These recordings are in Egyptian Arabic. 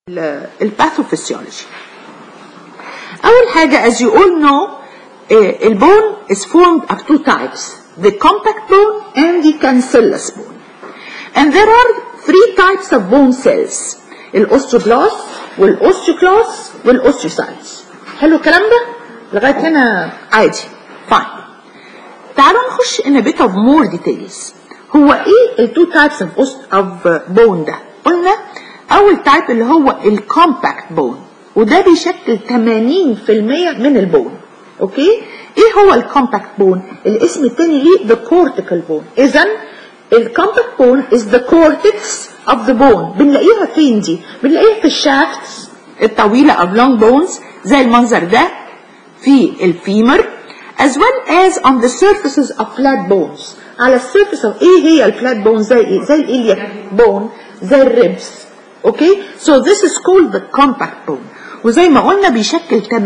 الباثوفيسيولوجي اول حاجه as you all know uh, البون is formed of two types the compact bone and the cancellous bone and there are three types of bone cells الاوستيوبلاست والاوستيوكلاست والاوستيوسايتس حلو الكلام ده لغايه هنا عادي فاين تعالوا نخش in a bit of more details هو ايه التو تايبس اوف بون ده قلنا اول تايب اللي هو الكومباكت بون وده بيشكل 80% من البون اوكي ايه هو الكومباكت بون الاسم الثاني ليه the cortical bone اذا الكومباكت بون is the cortex of the bone بنلاقيها فين دي بنلاقيها في الشافتس الطويله of long bones زي المنظر ده في الفيمر as well as on the surfaces of flat bones على السيرفيس اوف ايه هي الفلات بون زي ايه زي الالياك بون زي الريبس اوكي سو ذس از كولد ذا كومباكت بون وزي ما قلنا بيشكل 80%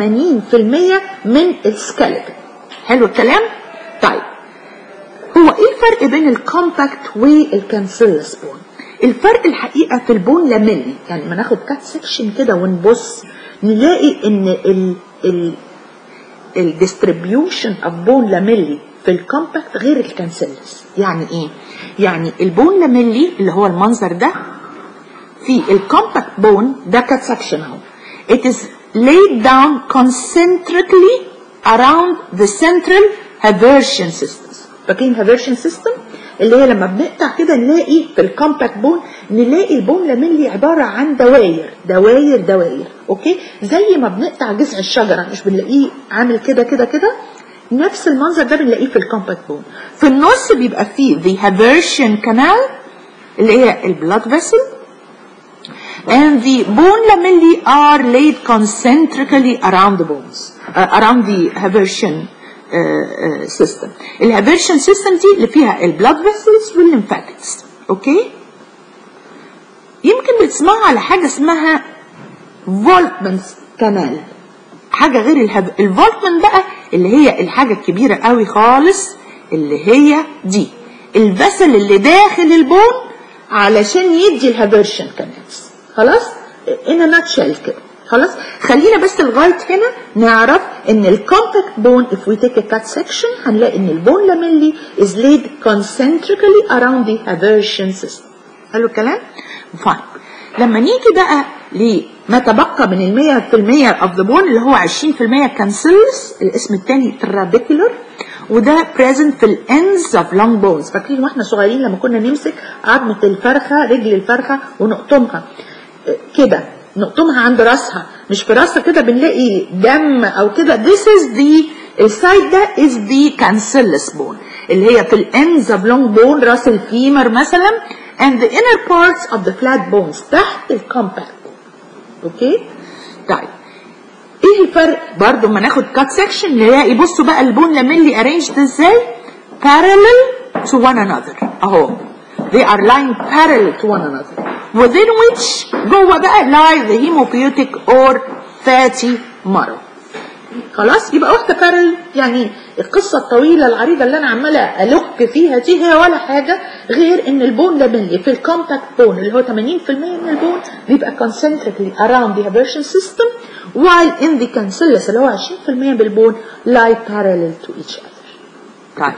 من السكeleton حلو الكلام طيب هو ايه الفرق بين الكومباكت والكانسلس بون الفرق الحقيقه في البون لاميلي يعني ما ناخد كات سكشن كده ونبص نلاقي ان ال ال الديستريبيوشن اوف بون لاميلي في الكومباكت غير الكانسلس يعني ايه يعني البون لاميلي اللي هو المنظر ده في الكومباكت بون ده كات سكشن اهو it is laid down concentrically around the central haversian systems فاكرين haversian system اللي هي لما بنقطع كده نلاقي في الكومباكت بون نلاقي البون لاميلي عباره عن دواير دواير دواير اوكي زي ما بنقطع جذع الشجره مش بنلاقيه عامل كده كده كده نفس المنظر ده بنلاقيه في الكومباكت بون في النص بيبقى فيه the haversian canal اللي هي البلاد vessel and the bone lamellae are laid concentrically around the bones uh, around the haversian uh, uh, system الهافيرشن سيستم دي اللي فيها البلاد فيسلز والليمفاتكس اوكي يمكن بتسمعوا على حاجه اسمها فولتمانز كانال حاجه غير الهب... الفولتمان بقى اللي هي الحاجه الكبيره قوي خالص اللي هي دي الفسل اللي داخل البون علشان يدي الهافيرشن كانالز خلاص ان ناتشل كده خلاص خلينا بس لغايه هنا نعرف ان الكومباكت بون if we take a cut section هنلاقي ان البون لاميلي is laid concentrically around the haversian system حلو الكلام؟ فاين لما نيجي بقى لما تبقى من ال 100% of the bone اللي هو 20% كانسلس الاسم الثاني trabecular وده present في الانز اوف لونج بونز فاكرين واحنا صغيرين لما كنا نمسك عظمه الفرخه رجل الفرخه ونقطمها كده نقطمها عند راسها مش في راسها كده بنلاقي دم او كده this is the السايد ده is the cancellous bone اللي هي في الانز اوف لونج بون راس الفيمر مثلا and the inner parts of the flat bones تحت الكومباكت اوكي طيب ايه الفرق برضو ما ناخد كات سكشن نلاقي بصوا بقى البون لاميلي arranged ازاي parallel to one another اهو they are lying parallel to one another within which جوه بقى lie the hemopiotic or fatty marrow خلاص يبقى واحده بارل يعني القصه الطويله العريضه اللي انا عماله الك فيها دي هي ولا حاجه غير ان البون لابيلي في الكومباكت بون اللي هو 80% من البون بيبقى concentrically around the haversian system while in the cancellus اللي هو 20% بالبون lie parallel to each other. طيب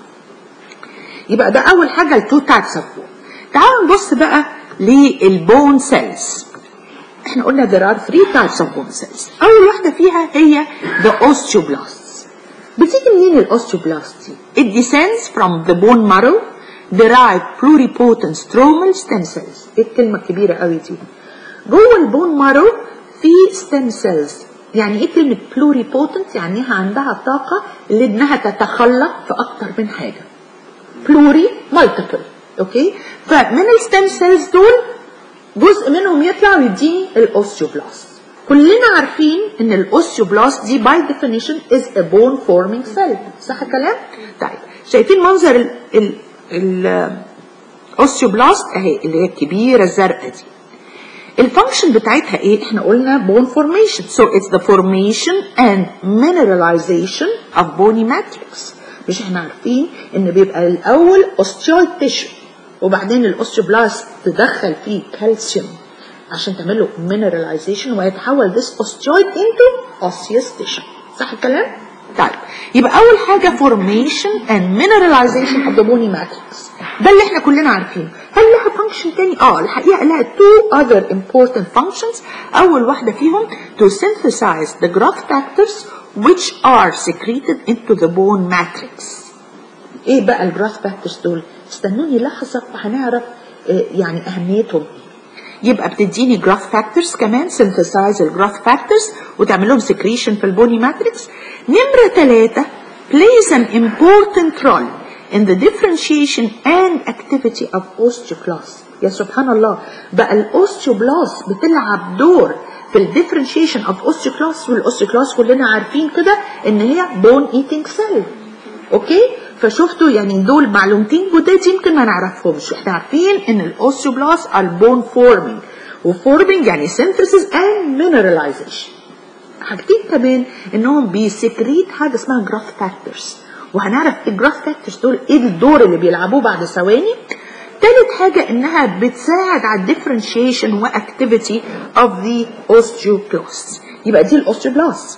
يبقى ده اول حاجه التو تايبس اوف بون. تعالوا نبص بقى للبون سيلز. احنا قلنا there are three types of bone cells اول واحده فيها هي the osteoblasts بتيجي منين الاوستيوبلاست دي it descends from the bone marrow derived pluripotent stromal stem cells ايه الكلمه الكبيره قوي دي جوه البون مارو في stem cells يعني ايه كلمه pluripotent يعني عندها طاقه لانها تتخلق في اكتر من حاجه pluri multiple اوكي فمن الستيم سيلز دول جزء منهم يطلع ويديني الاوستيوبلاست كلنا عارفين ان الاوستيوبلاست دي باي ديفينيشن از ا بون فورمينج سيل صح الكلام طيب شايفين منظر ال ال الاوستيوبلاست اهي اللي هي الكبيره الزرقاء دي الفانكشن بتاعتها ايه احنا قلنا بون فورميشن so it's the formation and mineralization of bony matrix مش احنا عارفين ان بيبقى الاول اوستيول تيشو وبعدين الاوستيوبلاست تدخل فيه كالسيوم عشان تعمل له mineralization ويتحول this osteoid into osseous tissue صح الكلام؟ طيب يبقى أول حاجة formation and mineralization of the bony matrix ده اللي احنا كلنا عارفينه هل لها function تاني؟ اه الحقيقة لها two other important functions أول واحدة فيهم to synthesize the growth factors which are secreted into the bone matrix ايه بقى الجراث فاكتورز دول استنوني لحظه وهنعرف آه، يعني اهميتهم يبقى بتديني جراث فاكتورز كمان synthesize الجراث فاكتورز وتعمل لهم secretion في البوني ماتريكس نمره ثلاثه plays an important role in the differentiation and activity of osteoclast يا سبحان الله بقى الاوستيوبلاست بتلعب دور في الديفرنشيشن اوف اوستيوكلاست والاوستيوكلاست كلنا عارفين كده ان هي بون ايتنج سيل اوكي فشفتوا يعني دول معلومتين جداد يمكن ما نعرفهمش احنا عارفين ان الاوستيوبلاست البون فورمينج وفورمينج يعني synthesis and mineralization حاجتين كمان انهم بيسكريت حاجه اسمها جراث فاكتورز وهنعرف الجراث فاكتورز دول ايه الدور اللي بيلعبوه بعد ثواني تالت حاجة انها بتساعد على الديفرنشيشن واكتيفيتي اوف ذا osteoclasts يبقى دي الاوستيوبلاست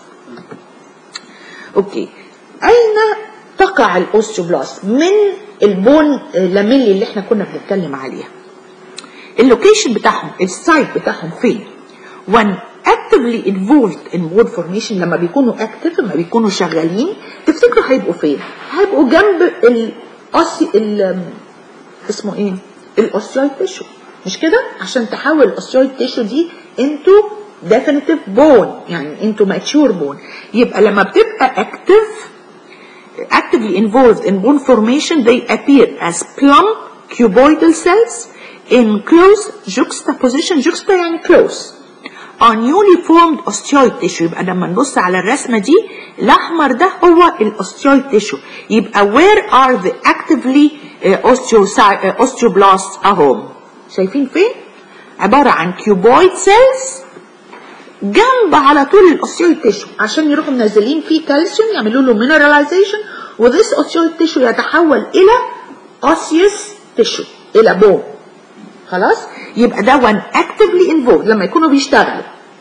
اوكي اين تقع الاوستيوبلاست من البون لاميلي اللي احنا كنا بنتكلم عليها اللوكيشن بتاعهم السايت بتاعهم فين when actively involved in bone formation لما بيكونوا active لما بيكونوا شغالين تفتكروا هيبقوا فين هيبقوا جنب الاوسي ال اسمه ايه الاوستيويد تيشو مش كده عشان تحول الاوستيويد تيشو دي انتو definitive bone يعني انتو mature bone يبقى لما بتبقى active actively involved in bone formation they appear as plump cuboidal cells in close juxtaposition juxta يعني close on newly formed osteoid tissue يبقى لما نبص على الرسمة دي الأحمر ده هو الاوستيويد tissue يبقى where are the actively uh, osteocy- uh, osteoblasts أهم شايفين فين؟ عبارة عن cuboid cells جنب على طول الاوستيويد تيشو عشان يروحوا منزلين فيه كالسيوم يعملوا له مينراليزيشن وذس اوستيويد تيشو يتحول الى اوسيوس تيشو الى بون خلاص يبقى ده وان اكتفلي انفولد لما يكونوا بيشتغلوا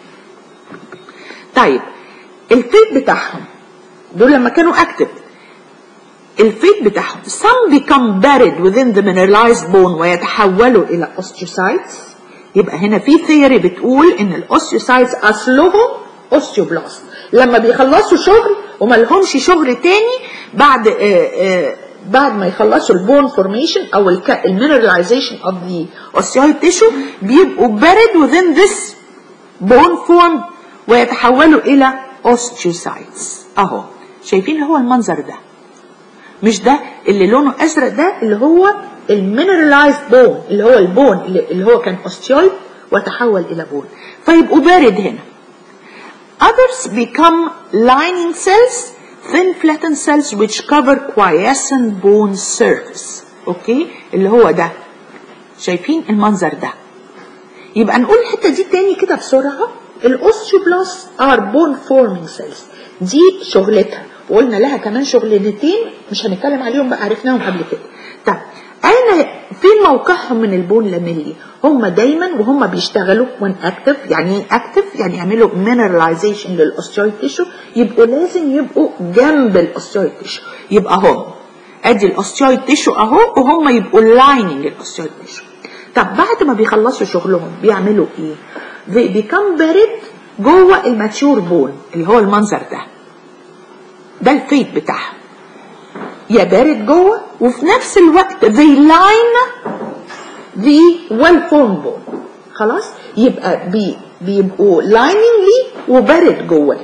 طيب الفيت بتاعهم دول لما كانوا اكتف الفيت بتاعهم some become buried within the mineralized bone ويتحولوا الى osteocytes يبقى هنا في ثيوري بتقول ان الاوستيوسايتس اصلهم اوستيوبلاست لما بيخلصوا شغل وما لهمش شغل تاني بعد آه آه بعد ما يخلصوا البون فورميشن او المينراليزيشن اوف ذا اوستيويد تيشو بيبقوا buried within this bone form ويتحولوا الى اوستيوسايتس اهو شايفين هو المنظر ده مش ده اللي لونه ازرق ده اللي هو المينرلايزد بون اللي هو البون اللي اللي هو كان اوستيويد وتحول الى بون فيبقوا بارد هنا others become lining cells thin flattened cells which cover quiescent bone surface اوكي اللي هو ده شايفين المنظر ده يبقى نقول الحته دي تاني كده بسرعه الاوستيوبلاست ار بون فورمينج سيلز دي شغلتها وقلنا لها كمان شغلتين مش هنتكلم عليهم بقى عرفناهم قبل كده طب اين فين موقعهم من البون لاميلي هم دايما وهم بيشتغلوا وان اكتف يعني ايه اكتف يعني يعملوا مينراليزيشن للاوستيويد تيشو يبقوا لازم يبقوا جنب الاوستيويد تيشو يبقى هم ادي الاوستيويد تيشو اهو وهم يبقوا لايننج الاوستيويد تيشو طب بعد ما بيخلصوا شغلهم بيعملوا ايه they become buried جوه الماتيور بون اللي هو المنظر ده ده الفيت بتاعها يا بارد جوه وفي نفس الوقت they line the well formed bone خلاص يبقى بي بيبقوا lining وبارد جوه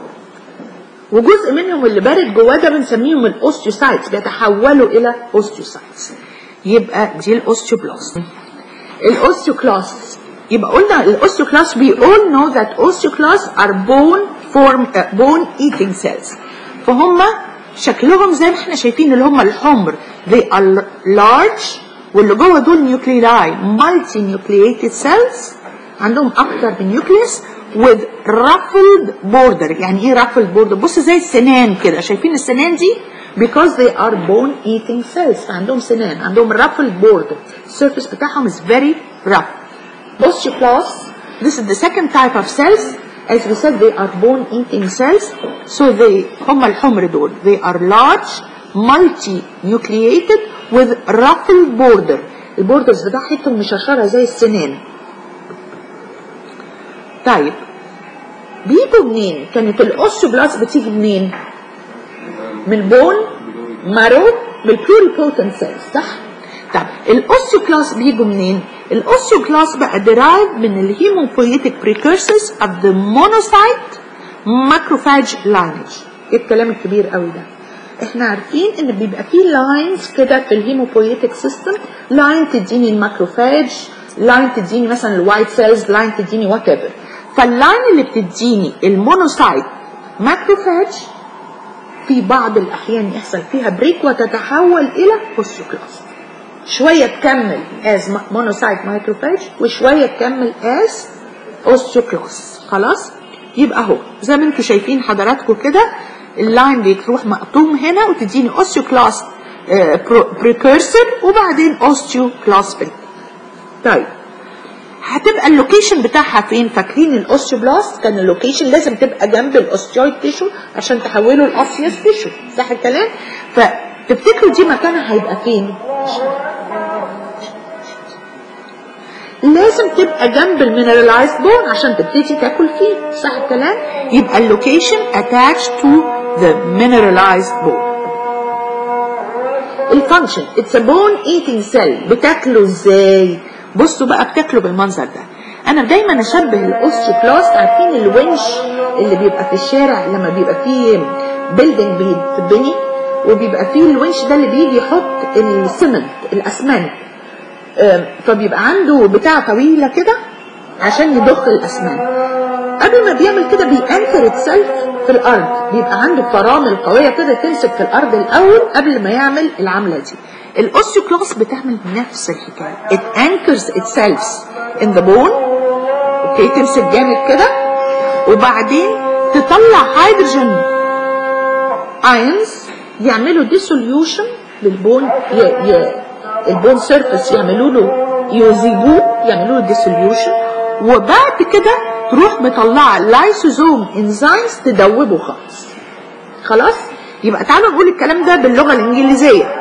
وجزء منهم اللي بارد جواه ده بنسميهم الاوستيوسايتس بيتحولوا الى اوستيوسايتس يبقى دي الاوستيوبلاست الاوستيوكلاست يبقى قلنا الاوستيوكلاست we all know that osteoclasts are bone form uh, bone eating cells فهم شكلهم زي ما احنا شايفين اللي هم الحمر they are large واللي جوه دول نيوكليلاي multi nucleated cells عندهم اكتر من نيوكليس with ruffled border يعني ايه ruffled border بص زي السنان كده شايفين السنان دي because they are bone eating cells فعندهم سنان عندهم ruffled border السيرفيس بتاعهم is very rough osteoclasts this is the second type of cells as we said they are bone eating cells so they هم الحمر دول they are large multi nucleated with ruffled border البوردرز بتاعتهم مشرشره زي السنان طيب بيجوا منين كانت الاوستيوبلاست بتيجي منين من بون مارو بالبلوريبوتنت سيلز صح طب الاوستيوكلاس بيجوا منين الاوستيوكلاس بقى ديرايف من الهيموبويتيك بريكورسورز اوف ذا مونوسايت ماكروفاج لاينج ايه الكلام الكبير قوي ده احنا عارفين ان بيبقى فيه لاينز كده في الهيموبويتيك سيستم لاين تديني الماكروفاج لاين تديني مثلا الوايت سيلز لاين تديني وات ايفر فاللاين اللي بتديني المونوسايت ماكروفاج في بعض الاحيان يحصل فيها بريك وتتحول الى اوستيوكلاست شويه تكمل از مونوسايت مايكروفاج وشويه تكمل از اوستيوكلاست خلاص يبقى اهو زي ما انتم شايفين حضراتكم كده اللاين بيروح مقطوم هنا وتديني اوستيوكلاست بريكورسور وبعدين اوستيوكلاست طيب هتبقى اللوكيشن بتاعها فين فاكرين الاوستيوبلاست كان اللوكيشن لازم تبقى جنب الاوستيويد تيشو عشان تحوله لاوسيوس تيشو صح الكلام فتفتكروا دي مكانها هيبقى فين لازم تبقى جنب المينرالايزد بون عشان تبتدي تاكل فيه صح الكلام يبقى اللوكيشن attached to the mineralized bone الفانكشن اتس a bone eating cell بتاكله ازاي بصوا بقى بتاكله بالمنظر ده انا دايما اشبه الاوستيوكلاست عارفين الونش اللي بيبقى في الشارع لما بيبقى فيه بيلدينج بيتبني وبيبقى فيه الونش ده اللي بيجي يحط السمنت الاسمنت فبيبقى عنده بتاع طويله كده عشان يضخ الاسمنت قبل ما بيعمل كده بيأنكر اتسلف في الارض بيبقى عنده فرامل قويه كده تمسك في الارض الاول قبل ما يعمل العمله دي الاوستيوكلاست بتعمل نفس الحكايه it anchors itself in the bone اوكي تمسك جامد كده وبعدين تطلع هيدروجين ايونز يعملوا ديسوليوشن للبون ي... ي... البون سيرفيس يعملوا له يذيبوه يعملوا له ديسوليوشن وبعد كده تروح مطلعه لايسوزوم انزيمز تدوبه خالص خلاص يبقى تعالوا نقول الكلام ده باللغه الانجليزيه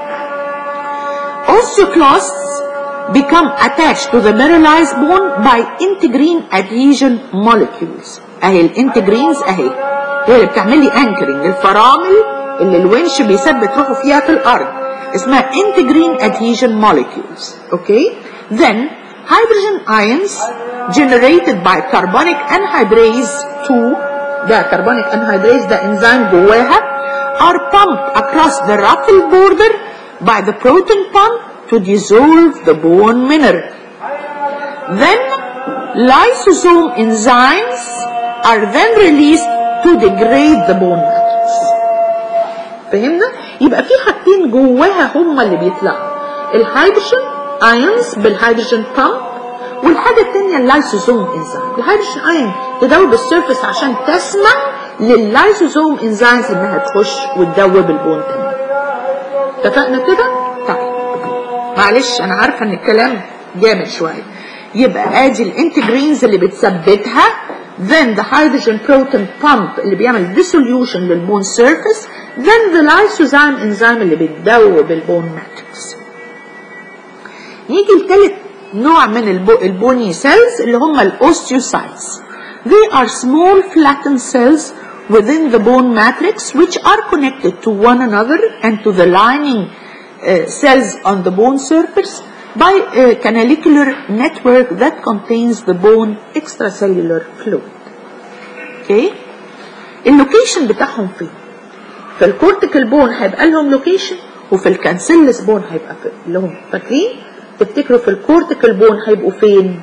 osteoclasts become attached to the mineralized bone by integrin adhesion molecules اهي الانتجرينز اهي هي اللي بتعمل لي انكرنج الفرامل اللي الونش بيثبت روحه فيها في الارض اسمها integrin adhesion molecules okay then hydrogen ions generated by carbonic anhydrase 2 ده carbonic anhydrase ده enzyme جواها are pumped across the ruffle border by the proton pump to dissolve the bone mineral. Then lysosome enzymes are then released to degrade the bone matrix. فهمنا؟ يبقى في حاجتين جواها هما اللي بيطلعوا الهيدروجين ايونز بالهيدروجين بامب والحاجه الثانيه اللايسوزوم انزيم الهيدروجين ايون تدوب السيرفس عشان تسمح لللايسوزوم انزيمز انها تخش وتدوب البون تاني اتفقنا كده؟ طيب معلش انا عارفه ان الكلام جامد شويه يبقى ادي الانتجرينز اللي بتثبتها then the hydrogen proton pump اللي بيعمل dissolution للبون surface then the lysozyme enzyme اللي بتدوب البون ماتريكس نيجي لثالث نوع من البو البوني cells اللي هم الاوستيوسايتس they are small flattened cells within the bone matrix which are connected to one another and to the lining uh, cells on the bone surface by a canalicular network that contains the bone extracellular fluid. Okay? اللوكيشن بتاعهم فين؟ في الكورتيكال بون هيبقى لهم لوكيشن وفي الكانسيلس بون هيبقى في لهم فاكرين؟ تفتكروا في الكورتيكال بون هيبقوا فين؟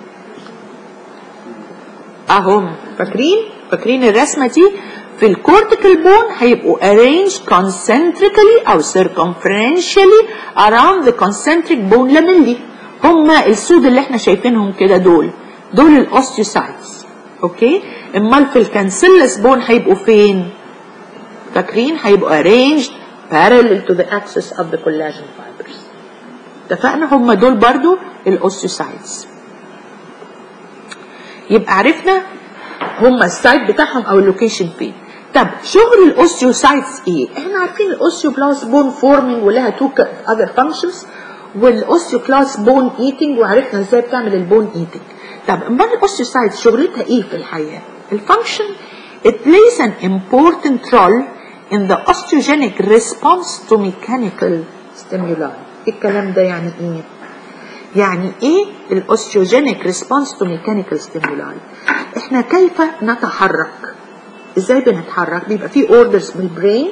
اهم فاكرين؟ فاكرين الرسمه دي؟ في الكورتيكال بون هيبقوا arranged concentrically او circumferentially around the concentric bone lamellae هما السود اللي احنا شايفينهم كده دول دول الاوستيوسايتس اوكي امال في الكانسيلس بون هيبقوا فين فاكرين هيبقوا arranged parallel to the axis of the collagen fibers اتفقنا هما دول برضو الاوستيوسايتس يبقى عرفنا هم السايت بتاعهم او اللوكيشن فين طب شغل الاوستيوسايتس ايه احنا عارفين الاوستيوبلاست بون فورمينج ولها تو اذر فانكشنز والاوستيوكلاست بون ايتنج وعرفنا ازاي بتعمل البون ايتنج طب امال الاوستيوسايتس شغلتها ايه في الحياه الفانكشن it plays an important role in the osteogenic response to mechanical stimuli الكلام ده يعني ايه يعني ايه الاوستيوجينيك ريسبونس تو ميكانيكال ستيمولاي احنا كيف نتحرك ازاي بنتحرك بيبقى في اوردرز من البرين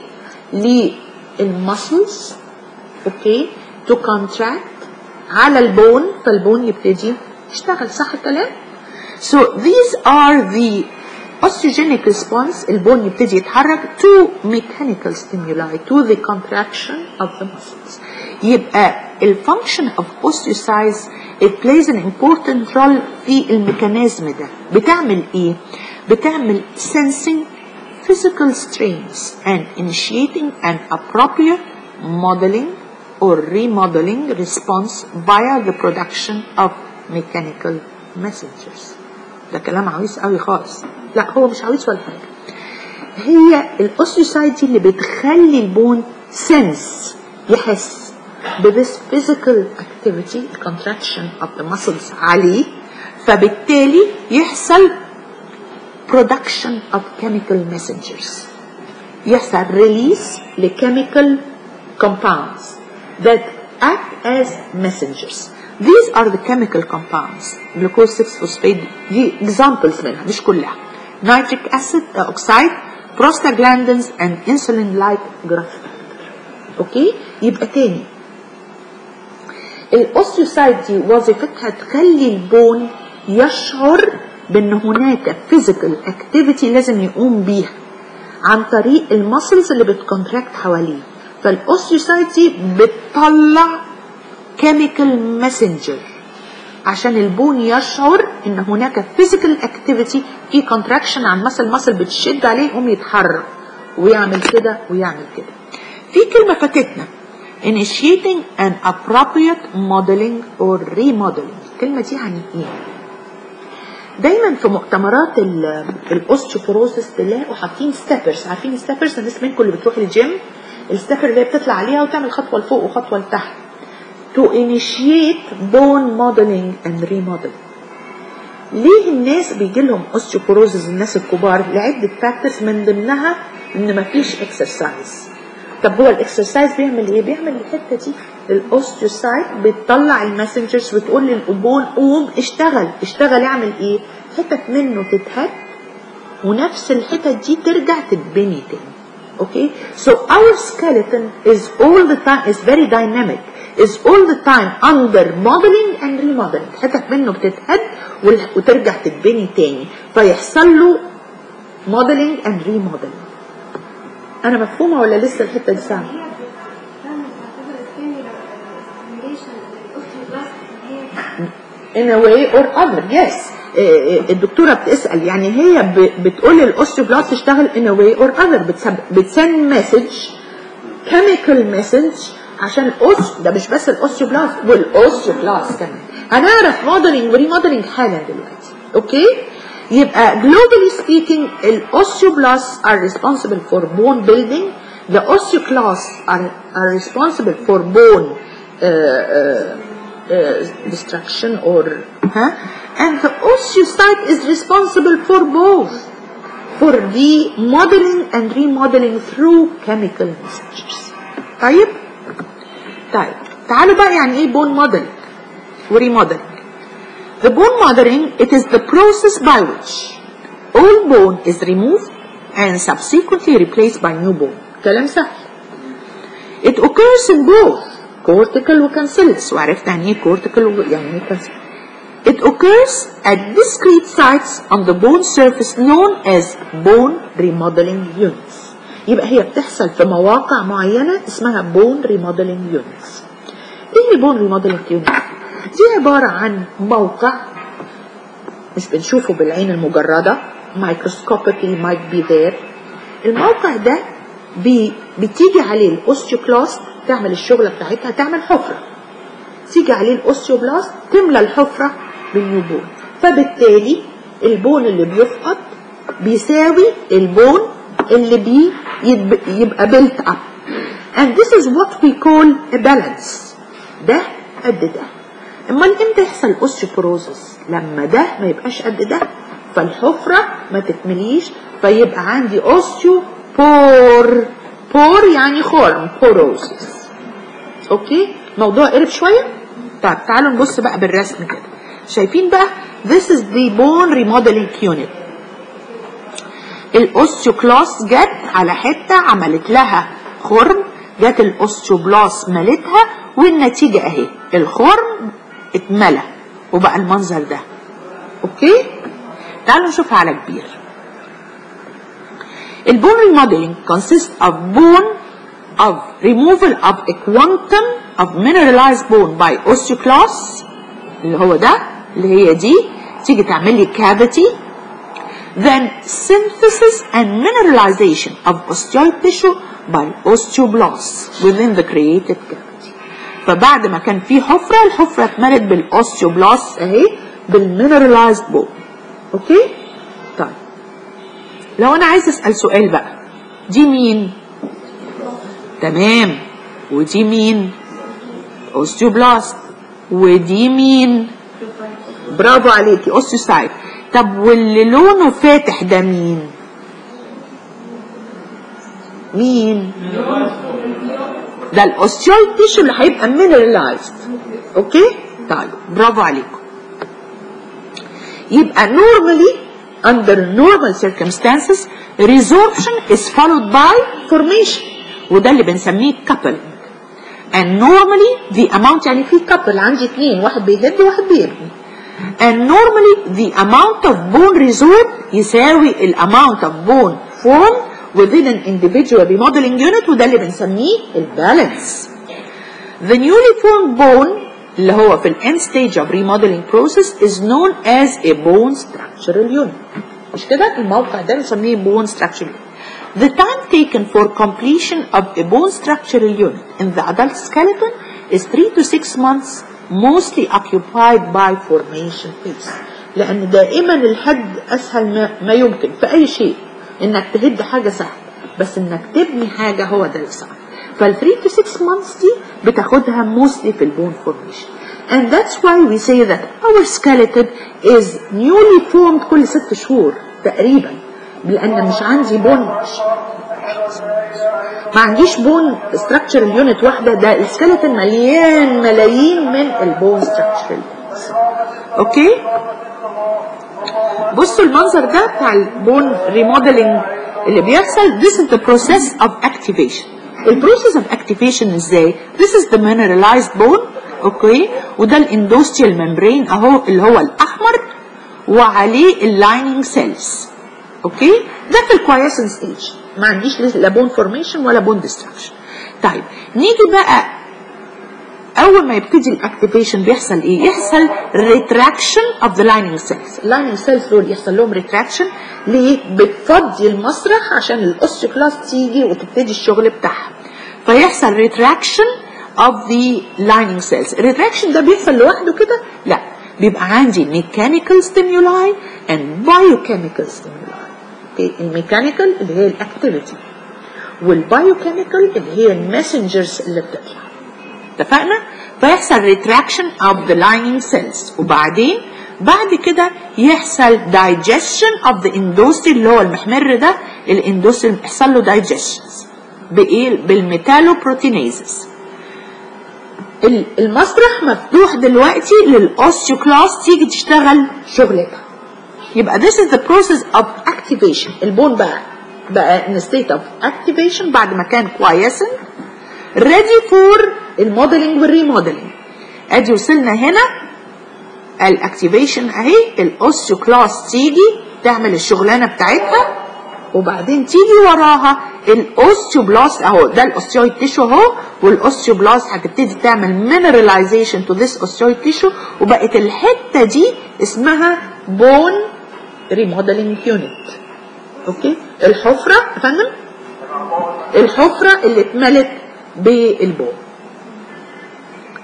للمسلز اوكي تو كونتراكت على البون فالبون يبتدي يشتغل صح الكلام so these are the osteogenic response البون يبتدي يتحرك to mechanical stimuli to the contraction of the muscles يبقى الفانكشن of osteocytes it plays an important role في الميكانيزم ده بتعمل ايه بتعمل sensing physical strains and initiating an appropriate modeling or remodeling response via the production of mechanical messengers ده كلام عويص قوي خالص لا هو مش عويص ولا حاجه هي الاوستيوسايت دي اللي بتخلي البون سنس يحس بذس physical activity contraction of the muscles عليه فبالتالي يحصل production of chemical messengers يحصل release لchemical compounds that act as messengers these are the chemical compounds glucose 6-phosphate دي examples منها مش كلها nitric acid uh, oxide prostaglandins and insulin like growth factor اوكي يبقى تاني الاوستيوسايت دي وظيفتها تخلي البون يشعر بان هناك physical activity لازم يقوم بيها عن طريق المسلز اللي بتكونتراكت حواليه فالاوستيوسايت دي بتطلع chemical messenger عشان البون يشعر ان هناك physical activity في contraction عن مسل مسل بتشد عليه يقوم يتحرك ويعمل كده ويعمل كده في كلمة فاتتنا initiating an appropriate modeling or remodeling الكلمة دي يعني ايه دايما في مؤتمرات الاوستيوبروسيس تلاقوا حاطين ستيبرز عارفين ستيبرز الناس منكم اللي بتروح الجيم الستيبر اللي هي بتطلع عليها وتعمل خطوه لفوق وخطوه لتحت to initiate bone modeling and remodeling ليه الناس بيجي لهم اوستيوبروزز الناس الكبار لعده فاكتورز من ضمنها ان مفيش اكسرسايز طب هو الاكسرسايز بيعمل ايه بيعمل الحته دي الاوستيوسايت بتطلع الماسنجرز وتقول للقبول قوم اشتغل اشتغل يعمل ايه حتت منه تتهد ونفس الحتت دي ترجع تتبني تاني اوكي so our skeleton is all the time is very dynamic is all the time under modeling and remodeling حتت منه بتتهد وترجع تتبني تاني فيحصل له modeling and remodeling انا مفهومه ولا لسه الحته دي صعبه in a way or other yes الدكتوره بتسال يعني هي بتقول للاوستيوبلاست تشتغل in a way or other بتسند مسج chemical message عشان الاوس ده مش بس الاوستيوبلاست والاوستيوبلاست كمان هنعرف موديلنج وريموديلنج حالا دلوقتي اوكي يبقى globally speaking الاوستيوبلاست are responsible for bone building the osteoclasts are, are responsible for bone uh, uh, uh, destruction or huh? and the osteocyte is responsible for both for the modeling and remodeling through chemical messengers طيب طيب تعالوا بقى يعني ايه bone modeling وريموديلنج The bone modeling, it is the process by which all bone is removed and subsequently replaced by new bone. كلام سهل. It occurs in both cortical وcancellous وعرفت يعني ايه cortical ويعني ايه cancellous. It occurs at discrete sites on the bone surface known as bone remodeling units. يبقى هي بتحصل في مواقع معينة اسمها bone remodeling units. ايه البون remodeling unit؟ دي عبارة عن موقع مش بنشوفه بالعين المجردة microscopically might be there الموقع ده بي بتيجي عليه الاوستيوكلاست تعمل الشغلة بتاعتها تعمل حفرة تيجي عليه الاوستيوبلاست تملى الحفرة بالنيوبون فبالتالي البون اللي بيفقد بيساوي البون اللي بي يتب- يبقى built up and this is what we call a balance ده قد ده امال امتى يحصل اوستيوبروزس لما ده ما يبقاش قد ده فالحفرة ما تكمليش فيبقى عندي اوستيو بور بور يعني خرم بوروزس اوكي موضوع قرب شوية طيب تعالوا نبص بقى بالرسم كده شايفين بقى this is the bone remodeling unit الاوستيوكلاس جت على حته عملت لها خرم جت الاوستيوبلاس ملتها والنتيجه اهي الخرم اتملى وبقى المنظر ده اوكي تعالوا نشوفها على كبير البون remodeling consists of bone of removal of a quantum of mineralized bone by osteoclast اللي هو ده اللي هي دي تيجي تعمل لي cavity then synthesis and mineralization of osteoid tissue by osteoblasts within the created cavity فبعد ما كان في حفرة الحفرة اتملت بالاوستيوبلاست اهي بالمينرلايزد بون اوكي طيب لو انا عايز اسأل سؤال بقى دي مين تمام ودي مين اوستيوبلاست ودي مين برافو عليكي اوستيوسايت طب واللي لونه فاتح ده مين مين ده الاوستيويد تيشو اللي هيبقى مينرلايزد اوكي طيب برافو عليكم يبقى normally under normal circumstances resorption is followed by formation وده اللي بنسميه coupling and normally the amount يعني في couple عندي اثنين واحد بيهد وواحد بيرمي and normally the amount of bone resorb يساوي ال amount of bone formed within an individual remodeling unit وده اللي بنسميه البالانس The newly formed bone اللي هو في ال end stage of remodeling process is known as a bone structural unit مش كده الموقع ده بنسميه bone structural unit The time taken for completion of a bone structural unit in the adult skeleton is 3 to 6 months mostly occupied by formation phase لأن دائما الحد أسهل ما, ما يمكن في أي شيء إنك تهد حاجة سهل بس إنك تبني حاجة هو ده اللي صعب فال 3 to 6 months دي بتاخدها mostly في البون formation and that's why we say that our skeleton is newly formed كل ست شهور تقريبا لأن مش عندي بون ما عنديش بون structural unit واحدة ده السكeleton مليان ملايين من البون structural units اوكي بصوا المنظر ده بتاع البون ريموديلنج اللي بيحصل this is the process of activation البروسيس of activation ازاي this is the mineralized bone اوكي وده الاندوستيال ممبرين اهو اللي هو الاحمر وعليه اللايننج سيلز اوكي ده في الكويسن ستيج ما عنديش لا بون فورميشن ولا بون ديستراكشن طيب نيجي بقى اول ما يبتدي الاكتيفيشن بيحصل ايه يحصل ريتراكشن اوف ذا لايننج سيلز اللايننج سيلز دول يحصل لهم ريتراكشن ليه بتفضي المسرح عشان الاوستيوكلاست تيجي وتبتدي الشغل بتاعها فيحصل ريتراكشن اوف ذا لايننج سيلز الريتراكشن ده بيحصل لوحده كده لا بيبقى عندي ميكانيكال ستيمولاي اند بايوكيميكال ستيمولاي الميكانيكال اللي هي الاكتيفيتي والبايوكيميكال اللي هي الماسنجرز اللي بتطلع اتفقنا فيحصل ريتراكشن اوف ذا لايننج سيلز وبعدين بعد كده يحصل digestion of the endostel اللي هو المحمر ده الاندوستل بيحصل له digestion بايه بالميتالوبروتينيزز المسرح مفتوح دلوقتي للاوستيوكلاست تيجي تشتغل شغلتها يبقى this is the process of activation البون بقى بقى in a state of activation بعد ما كان كويسن ready for الموديلنج والريموديلنج ادي وصلنا هنا الاكتيفيشن اهي الاوستيوكلاست تيجي تعمل الشغلانه بتاعتها وبعدين تيجي وراها الاوستيوبلاست اهو ده الاوستيويد تيشو اهو والاوستيوبلاست هتبتدي تعمل مينراليزيشن تو ذس اوستيويد تيشو وبقت الحته دي اسمها بون ريموديلنج يونت اوكي الحفره يا فندم الحفره اللي اتملت بالبون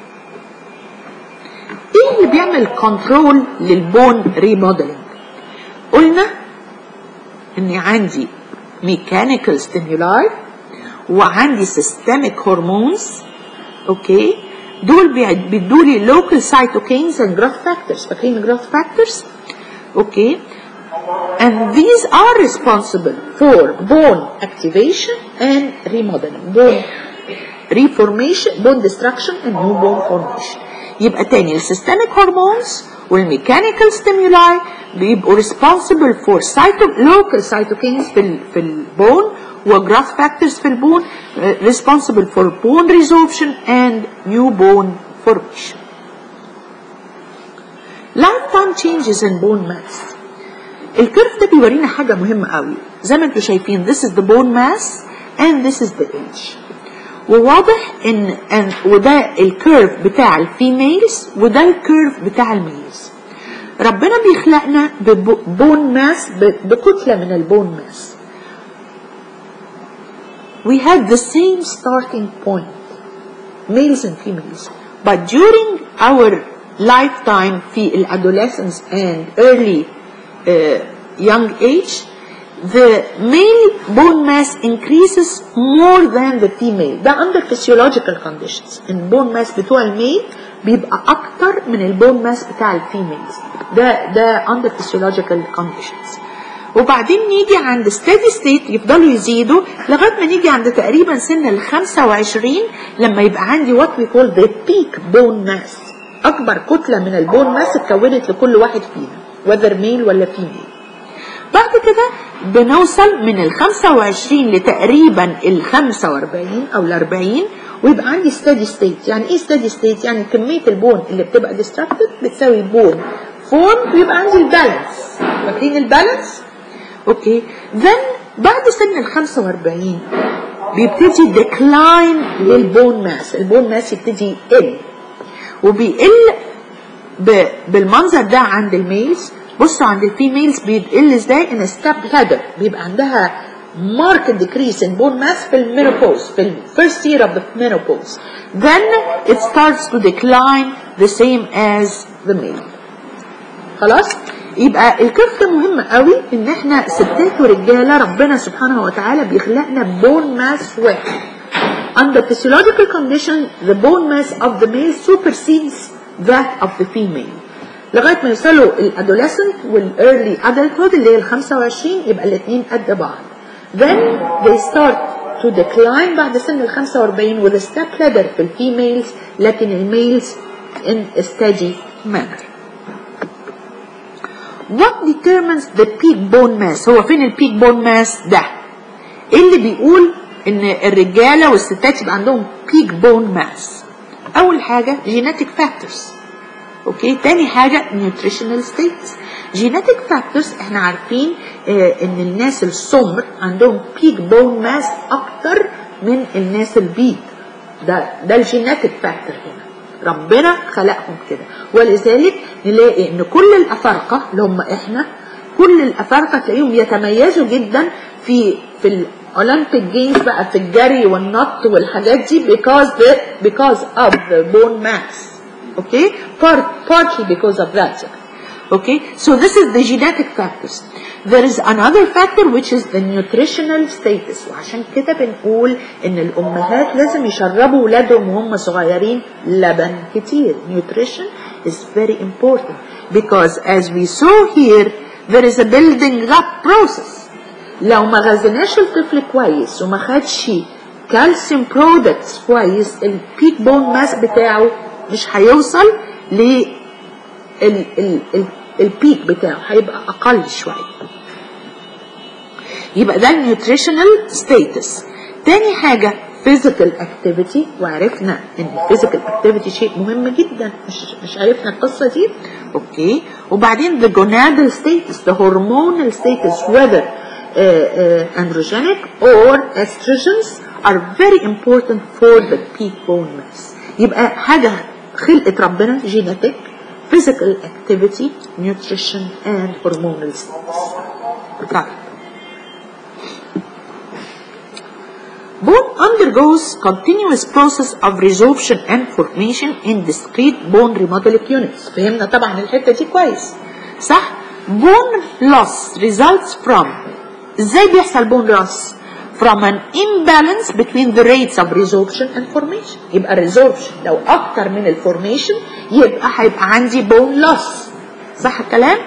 ايه اللي بيعمل كنترول للبون ريموديلنج اني عندي mechanical stimuli وعندي systemic hormones اوكي دول بيدوا لي local cytokines and growth factors فاكرين growth factors اوكي and these are responsible for bone activation and remodeling bone reformation bone destruction and new bone formation يبقى تاني السيستميك هرمونز والميكانيكال ستيمولاي بيبقوا responsible for cyto local cytokines في ال في البون وجراث فاكتورز في البون uh, responsible for bone resorption and new bone formation. Lifetime changes in bone mass. الكيرف ده بيورينا حاجة مهمة قوي زي ما انتم شايفين this is the bone mass and this is the age وواضح ان, ان وده الكيرف بتاع الفيميلز وده الكيرف بتاع الميلز ربنا بيخلقنا ببون ماس بكتلة من البون ماس we had the same starting point males and females but during our lifetime في الادolescence and early uh, young age the male bone mass increases more than the female ده under physiological conditions البون mass بتوع الميل بيبقى اكتر من البون mass بتاع الفيميلز ده ده under physiological conditions وبعدين نيجي عند steady state يفضلوا يزيدوا لغايه ما نيجي عند تقريبا سن ال 25 لما يبقى عندي what we call the peak bone mass اكبر كتله من البون ماس اتكونت لكل واحد فينا whether male ولا female بعد كده بنوصل من ال 25 لتقريبا ال 45 او ال 40 ويبقى عندي steady state يعني ايه steady state يعني كميه البون اللي بتبقى destructed بتساوي بون فورم ويبقى عندي البالانس فاكرين البالانس اوكي then بعد سن ال 45 بيبتدي ديكلاين للبون ماس البون ماس يبتدي يقل وبيقل بالمنظر ده عند الميلز بصوا عند الفيميلز بيقل ازاي ان ستيب لادر بيبقى عندها marked decrease in bone mass في المينوبوز في first year of the menopause then it starts to decline the same as the male خلاص يبقى الكيرف ده مهم قوي ان احنا ستات ورجاله ربنا سبحانه وتعالى بيخلقنا بون ماس واحد under physiological condition the bone mass of the male supersedes that of the female لغايه ما يوصلوا الادوليسنت والايرلي adulthood اللي هي ال 25 يبقى الاثنين قد بعض then they start to decline بعد سن ال 45 with a step ladder في الفيميلز لكن الميلز in a steady manner What determines the peak bone mass هو فين البيك بون ماس ده ايه اللي بيقول ان الرجاله والستات يبقى عندهم بيك بون ماس اول حاجه genetic factors اوكي تاني حاجه nutritional status genetic factors احنا عارفين اه ان الناس السمر عندهم بيك بون ماس اكتر من الناس البيض ده ده الجيناتيك فاكتور هنا ربنا خلقهم كده ولذلك نلاقي ان كل الافارقه اللي هم احنا كل الافارقه تلاقيهم يتميزوا جدا في في الاولمبيك جيمز بقى في الجري والنط والحاجات دي because the because of the bone mass okay Part, partly because of that okay so this is the genetic factors there is another factor which is the nutritional status وعشان كده بنقول ان الامهات لازم يشربوا ولادهم وهم صغيرين لبن كتير nutrition is very important because as we saw here there is a building up process لو ما غذيناش الطفل كويس وما خدش كالسيوم برودكتس كويس البيك بون ماس بتاعه مش هيوصل ل ال ال ال البيك بتاعه هيبقى اقل شويه يبقى ده النيوتريشنال ستاتس تاني حاجه physical activity وعرفنا ان physical activity شيء مهم جدا مش مش عرفنا القصه دي اوكي وبعدين the gonadal status the hormonal status whether uh, uh, androgenic or estrogens are very important for the peak bone mass يبقى حاجه خلقه ربنا genetic physical activity nutrition and hormonal status طيب Bone undergoes continuous process of resorption and formation in discrete bone remodeling units. فهمنا طبعا الحته دي كويس. صح؟ Bone loss results from ازاي بيحصل بون loss from an imbalance between the rates of resorption and formation يبقى resorption لو اكتر من الفورميشن يبقى هيبقى عندي bone loss صح الكلام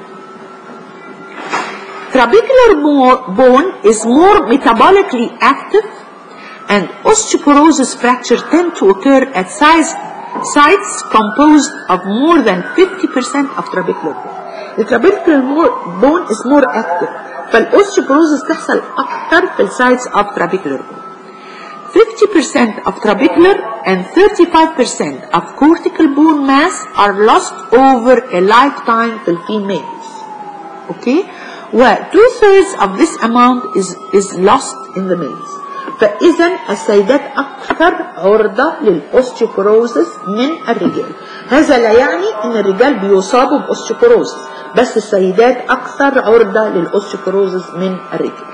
trabecular bone is more metabolically active and osteoporosis fracture tend to occur at size, sites composed of more than 50% of trabecular bone. The trabecular bone is more active فالاوستيوبروزس تحصل اكتر في السايتس of trabecular bone. 50% of trabecular and 35% of cortical bone mass are lost over a lifetime في الفيميلز. Okay? و two thirds of this amount is, is lost in the males. فإذا السيدات أكثر عرضة للأوستيوبروزس من الرجال. هذا لا يعني أن الرجال بيصابوا بأوستيوبروزس بس السيدات أكثر عرضة للأوستيوبروزس من الرجال.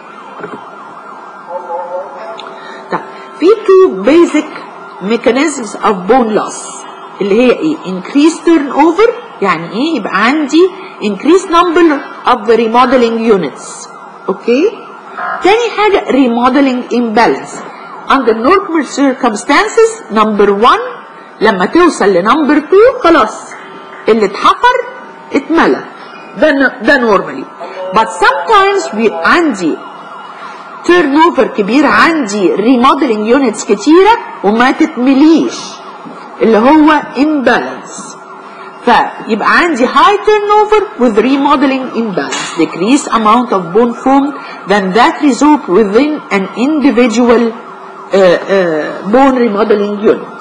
طيب في two basic mechanisms of bone loss اللي هي ايه؟ increased turnover يعني ايه؟ يبقى عندي increased number of the remodeling units. اوكي؟ تاني حاجة remodeling imbalance under normal circumstances number one لما توصل لنمبر 2 خلاص اللي اتحفر اتملى ده ده نورمالي but sometimes بي عندي تيرن اوفر كبير عندي ريموديلنج يونتس كتيره وما تتمليش اللي هو imbalance فيبقى عندي high turnover with remodeling imbalance decrease amount of bone formed than that result within an individual uh, uh, bone remodeling unit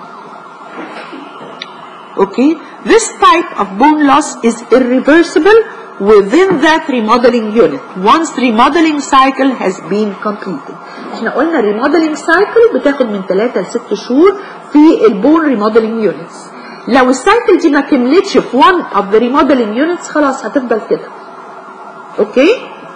okay this type of bone loss is irreversible within that remodeling unit once remodeling cycle has been completed احنا قلنا remodeling cycle بتاخد من 3 ل 6 شهور في البون remodeling units لو السايكل دي ما كملتش في one of the remodeling units خلاص هتفضل كده اوكي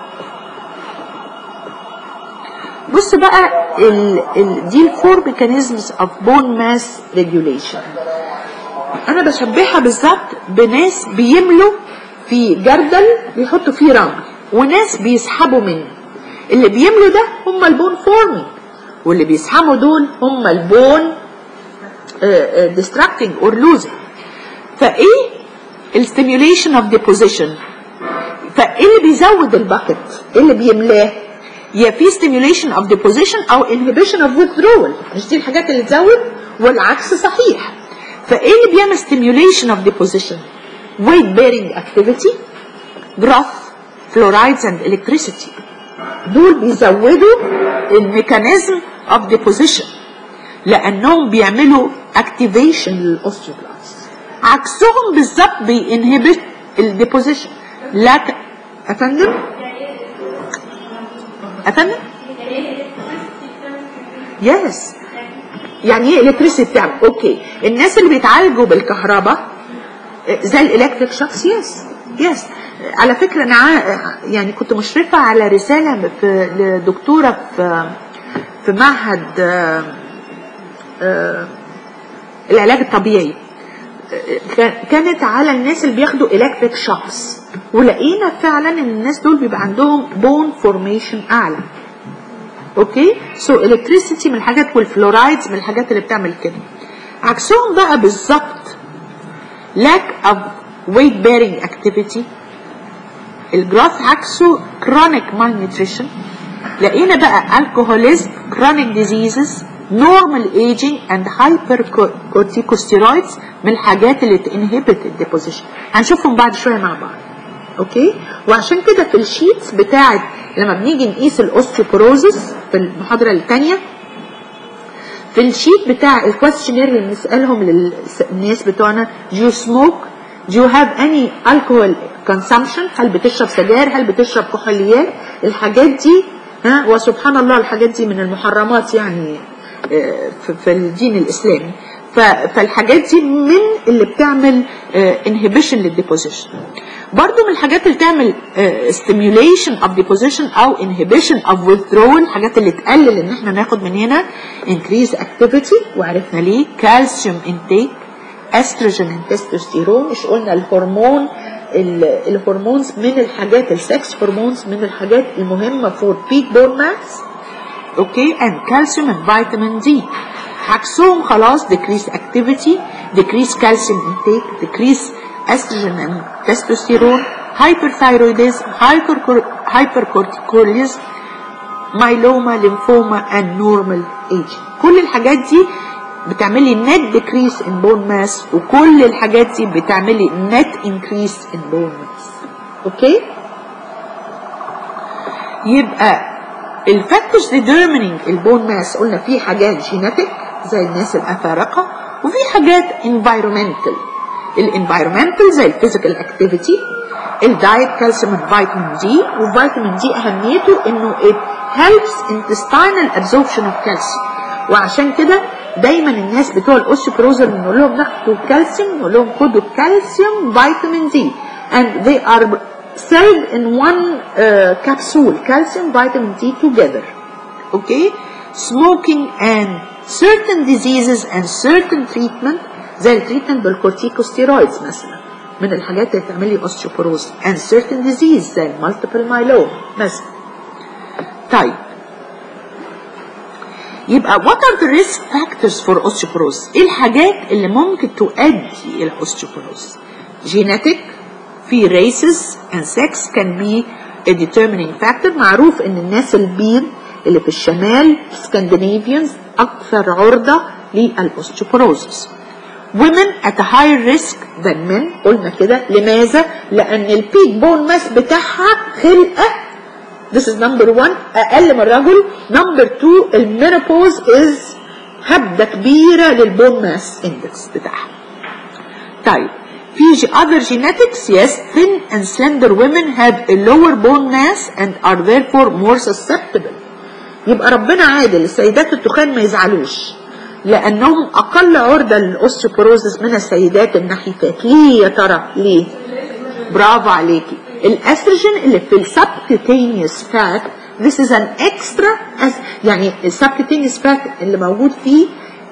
بص بقى ال ال دي الفور ميكانيزمز اوف بون ماس ريجوليشن انا بشبهها بالظبط بناس بيملوا في جردل بيحطوا فيه رمل وناس بيسحبوا منه اللي بيملوا ده هم البون فورمينج واللي بيسحبوا دول هم البون ديستراكتنج اور لوزنج فايه الستيميوليشن اوف ديبوزيشن فايه اللي بيزود الباكت ايه اللي بيملاه يا في ستيميوليشن اوف ديبوزيشن او انهبيشن اوف withdrawal مش دي الحاجات اللي تزود والعكس صحيح فايه اللي بيعمل stimulation of deposition weight bearing activity growth fluorides and electricity دول بيزودوا الميكانيزم of deposition لانهم بيعملوا activation للاوستيوبلاست عكسهم بالظبط بينهبت الديبوزيشن لا ت... افندم افندم يس يعني ايه الكتريسيتي بتعمل اوكي الناس اللي بيتعالجوا بالكهرباء زي الالكتريك شوكس يس يس على فكره انا يعني كنت مشرفه على رساله في لدكتوره في في معهد العلاج الطبيعي كانت على الناس اللي بياخدوا الكتريك شوكس ولقينا فعلا ان الناس دول بيبقى عندهم بون فورميشن اعلى اوكي سو الكتريسيتي من الحاجات والفلورايدز من الحاجات اللي بتعمل كده عكسهم بقى بالظبط lack of weight bearing activity الجراث عكسه chronic malnutrition لقينا بقى alcoholism chronic diseases normal aging and hypercorticosteroids من الحاجات اللي تنهبت الديبوزيشن هنشوفهم بعد شويه مع بعض اوكي وعشان كده في الشيتس بتاعت لما بنيجي نقيس الاوستيوبروزس في المحاضره الثانيه في الشيت بتاع الكويستشنير اللي بنسالهم للناس بتوعنا do you smoke do you have any alcohol consumption هل بتشرب سجاير هل بتشرب كحوليات الحاجات دي ها وسبحان الله الحاجات دي من المحرمات يعني في الدين الاسلامي فالحاجات دي من اللي بتعمل انهبيشن للديبوزيشن برضو من الحاجات اللي تعمل stimulation of deposition او inhibition of withdrawal الحاجات اللي تقلل ان احنا ناخد من هنا increase activity وعرفنا ليه calcium intake استروجين and testosterone مش قلنا الهرمون ال- الهرمونز من الحاجات السكس هرمونز من الحاجات المهمه فور بيك بون ماس اوكي and calcium and vitamin D عكسهم خلاص decrease activity decrease calcium intake decrease estrogen and testosterone hyperthyroidism hyper hypercorticolism myeloma lymphoma and normal aging كل الحاجات دي بتعمل لي net decrease in bone mass وكل الحاجات دي بتعمل لي net increase in bone mass اوكي يبقى الفاكتورز determining البون ماس قلنا في حاجات جينيتك زي الناس الافارقه وفي حاجات environmental الانفايرمنتال زي الفيزيكال اكتيفيتي الدايت كالسيوم فيتامين دي وفيتامين دي اهميته انه it helps intestinal absorption of calcium وعشان كده دايما الناس بتوع الاوستيوبروزل بنقول لهم ناخدوا كالسيوم نقول لهم خدوا كالسيوم فيتامين دي and they are served in one uh, capsule calcium vitamin D together okay smoking and certain diseases and certain treatment زي التريتمنت بالكورتيكوستيرويدز مثلا من الحاجات اللي تعمل لي اوستيوبروز and certain disease زي المالتيبل myeloma مثلا طيب يبقى what are the risk factors for osteoporosis؟ ايه الحاجات اللي ممكن تؤدي الى osteoporosis؟ genetic في races and sex can be a determining factor معروف ان الناس البيض اللي في الشمال Scandinavians اكثر عرضة للاوستيوبروزس women at a higher risk than men قلنا كده لماذا؟ لأن البيك بون ماس بتاعها خلقة this is number one أقل من الرجل number two المينوبوز is هبدة كبيرة للبون ماس اندكس بتاعها طيب في other genetics yes thin and slender women have a lower bone mass and are therefore more susceptible يبقى ربنا عادل السيدات التخان ما يزعلوش لانهم اقل عرضه للاوستيوبروزس من السيدات النحيفات ليه يا ترى ليه برافو عليكي الاستروجين اللي في السبكوتينيوس فات this is an extra يعني السبكوتينيوس فات اللي موجود فيه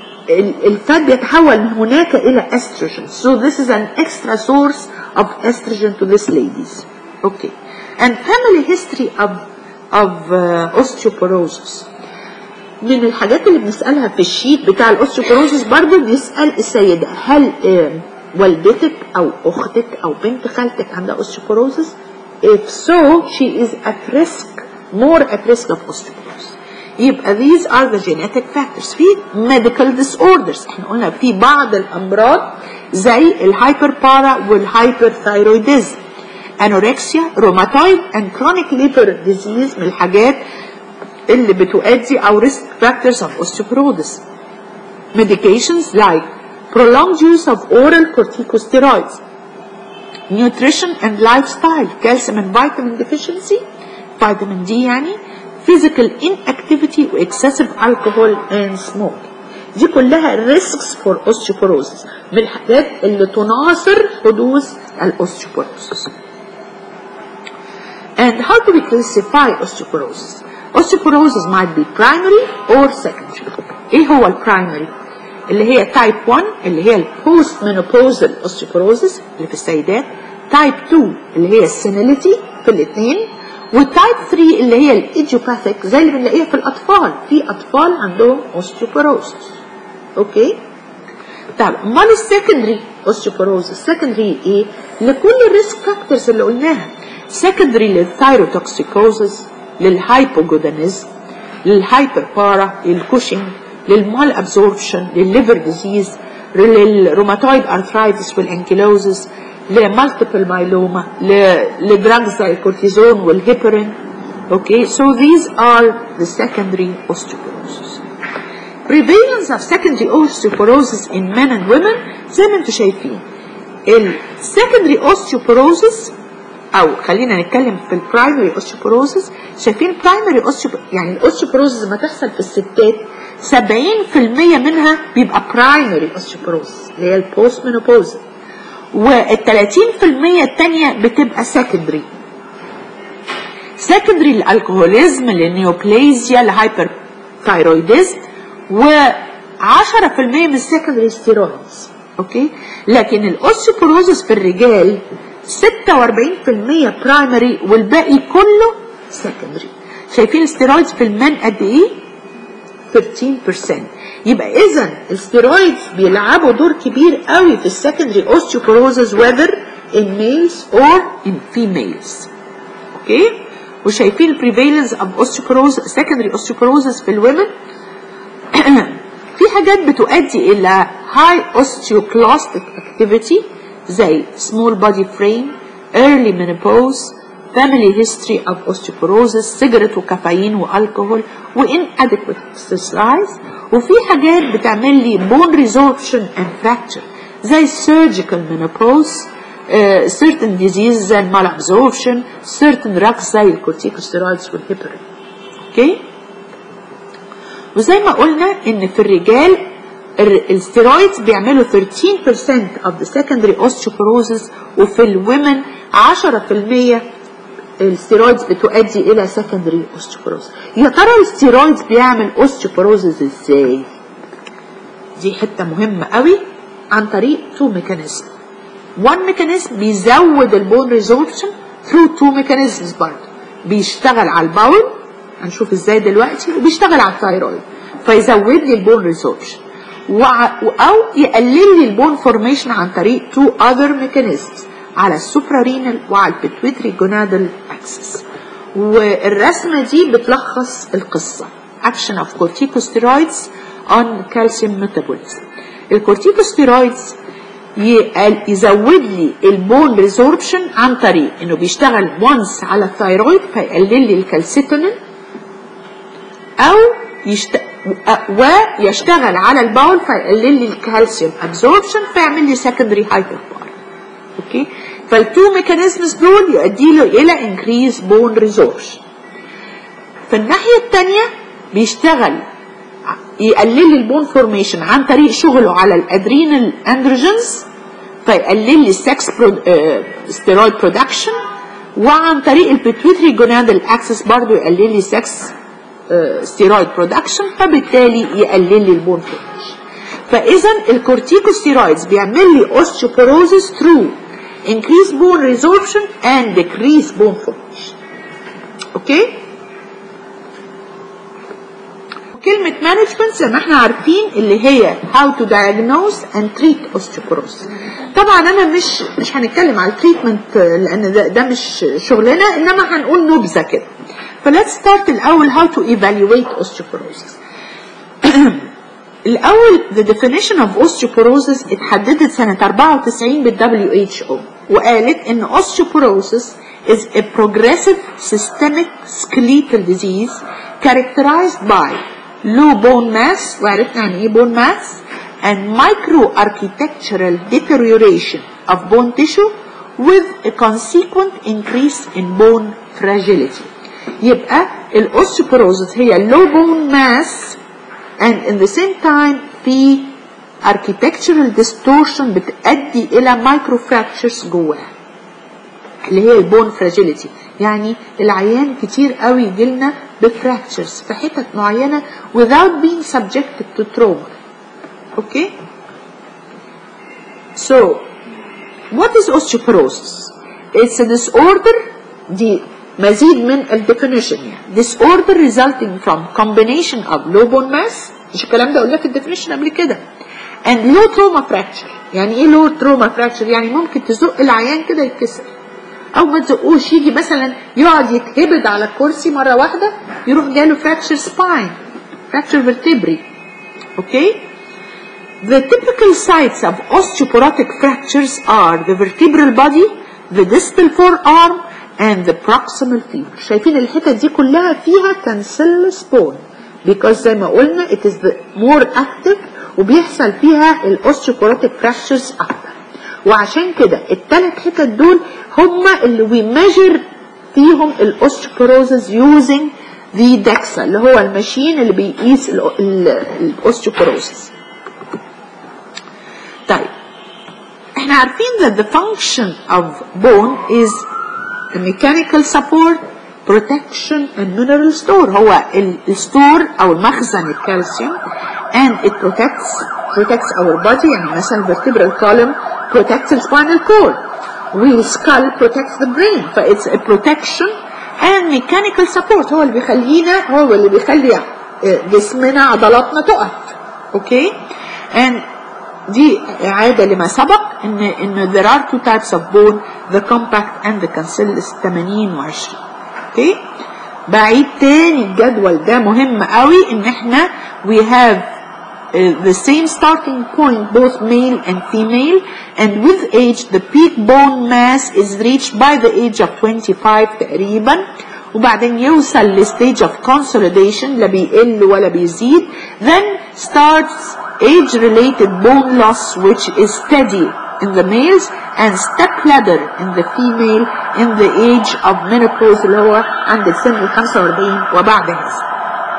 الفات بيتحول من هناك الى استروجين so this is an extra source of estrogen to these ladies okay and family history of of uh, osteoporosis من الحاجات اللي بنسألها في الشيت بتاع الاوستيوبروزس برضو بيسأل السيدة هل آه والدتك او اختك او بنت خالتك عندها اوستيوبروزس if so she is at risk more at risk of osteoporosis يبقى these are the genetic factors في medical disorders احنا قلنا في بعض الامراض زي الهايبر بارا والهايبر ثايرويدزم انوركسيا روماتويد and chronic liver disease من الحاجات اللي بتؤدي او risk factors of osteoporosis medications like prolonged use of oral corticosteroids nutrition and lifestyle calcium and vitamin deficiency vitamin D يعني physical inactivity و excessive alcohol and smoke دي كلها risks for osteoporosis من الحاجات اللي تناصر حدوث الاوستيوبروسيس and how do we classify osteoporosis osteoporosis might be primary or secondary ايه هو البرايمري اللي هي تايب 1 اللي هي البوست مينوبوزال osteoporosis اللي في السيدات تايب 2 اللي هي السينيليتي في الاثنين والتايب 3 اللي هي الايديوباثيك زي اللي بنلاقيها في الاطفال في اطفال عندهم osteoporosis اوكي طب امال السكندري osteoporosis السكندري ايه لكل الريسك فاكتورز اللي قلناها سكندري للثايروتوكسيكوزس للهايبوجودانيزم للهايبر بارا للكوشنج للمال ابزوربشن للليفر ديزيز للروماتويد ارثرايتس والانكيلوزس لمالتيبل مايلوما لدراجز زي الكورتيزون والهيبرين اوكي so these are the secondary osteoporosis prevalence of secondary osteoporosis in men and women زي ما انتم شايفين السكندري osteoporosis او خلينا نتكلم في البرايمري اوستيوبروزس شايفين برايمري يعني الاوستيوبروزس لما تحصل في الستات 70% منها بيبقى برايمري اوستيوبروزس اللي هي البوست مينوبوز وال 30% الثانيه بتبقى سكندري سكندري للالكوهوليزم للنيوبليزيا لهايبر ثايرويدزم و 10% من السكندري ستيرويدز اوكي لكن الاوستيوبروزس في الرجال 46% برايمري والباقي كله سكندري شايفين الستيرويدز في المن قد ايه 13% يبقى اذا الستيرويدز بيلعبوا دور كبير قوي في السكندري اوستيوبروزز whether in males or in females اوكي وشايفين البريفالنس اوف اوستيوبروز سكندري اوستيوبروزز في الومن في حاجات بتؤدي الى high osteoclastic activity زي small body frame early menopause family history of osteoporosis سيجرت وكافيين والكحول inadequate exercise وفي حاجات بتعمل لي bone resorption and fracture زي surgical menopause uh, certain diseases زي malabsorption certain drugs زي الكورتيكوستيرويدز والهيبرين اوكي okay? وزي ما قلنا ان في الرجال الستيرويدز بيعملوا 13% of the secondary osteoporosis وفي الومن 10% الستيرويدز بتؤدي الى secondary osteoporosis يا ترى الستيرويدز بيعمل osteoporosis ازاي دي حته مهمه قوي عن طريق تو ميكانيزم one mechanism بيزود البون ريزوربشن through two mechanisms برضه بيشتغل على الباول هنشوف ازاي دلوقتي وبيشتغل على الثايرويد فيزود لي البون ريزوربشن او يقلل لي البون فورميشن عن طريق تو اذر ميكانيزمز على السوبرارينال وعلى البيتويتري جونادال اكسس والرسمه دي بتلخص القصه action of corticosteroids on calcium metabolism الكورتيكوستيرويدز يزود لي البون ريزوربشن عن طريق انه بيشتغل وانس على الثايرويد فيقلل لي الكالسيتونين او يشت... ويشتغل على الباول فيقلل لي الكالسيوم ابزوربشن فيعمل لي سكندري هايبر اوكي فالتو ميكانيزمز دول يؤدي له الى انكريز بون ريزوربشن في الناحيه الثانيه بيشتغل يقلل لي البون فورميشن عن طريق شغله على الادرينال اندروجينز فيقلل لي السكس ستيرويد برودكشن وعن طريق البيتويتري جونادال اكسس برضه يقلل لي سكس ستيرويد برودكشن فبالتالي يقلل لي البون فورميشن فاذا الكورتيكوستيرويدز بيعمل لي اوستيوبوروزيس ثرو increase bone resorption and decrease bone formation اوكي كلمة management زي ما احنا عارفين اللي هي how to diagnose and treat osteoporosis طبعا انا مش مش هنتكلم على التريتمنت لان ده, ده مش شغلنا انما هنقول نبذة كده فليتس ستارت الاول how to evaluate osteoporosis الاول the definition of osteoporosis اتحددت سنة 94 بال WHO وقالت ان osteoporosis is a progressive systemic skeletal disease characterized by low bone mass وعرفنا يعني ايه bone mass and microarchitectural deterioration of bone tissue with a consequent increase in bone fragility يبقى الاوستيوبروزس هي low bone mass and in the same time في architectural distortion بتؤدي الى micro fractures جواها اللي هي البون fragility يعني العيان كتير قوي يجيلنا بفراكتشرز في حتت معينه without being subjected to trauma okay so what is osteoporosis it's a disorder دي مزيد من الديفينيشن يعني disorder resulting from combination of low bone mass مش الكلام ده قلنا في الديفينيشن قبل كده and low trauma fracture يعني ايه low trauma fracture يعني ممكن تزق العيان كده يتكسر او ما تزقوش يجي مثلا يقعد يتهبد على الكرسي مره واحده يروح جاله fracture spine fracture vertebrae okay The typical sites of osteoporotic fractures are the vertebral body, the distal forearm, and the proximal femur. شايفين الحتت دي كلها فيها cancellous bone because زي ما قلنا it is the more active وبيحصل فيها الاوستيوبorotic fractures اكتر. وعشان كده الثلاث حتت دول هم اللي we measure فيهم الاوستيوبروزز using the DEXA اللي هو الماشين اللي بيقيس الاوستيوبروزز. طيب احنا عارفين that the function of bone is a mechanical support protection and mineral store هو الستور او المخزن الكالسيوم and it protects protects our body يعني مثلا vertebral column protects the spinal cord والسكال protects the brain ف it's a protection and mechanical support هو اللي بيخلينا هو اللي بيخلي جسمنا عضلاتنا تقف اوكي and دي إعادة لما سبق إن إن there are two types of bone the compact and the cancellous 80 و 20 اوكي بعيد تاني الجدول ده مهم قوي إن إحنا we have uh, the same starting point both male and female and with age the peak bone mass is reached by the age of 25 تقريبا وبعدين يوصل لستيج of consolidation لا بيقل ولا بيزيد then starts age related bone loss which is steady in the males and step ladder in the female in the age of menopause اللي هو عند السن ال 45 وبعد هذا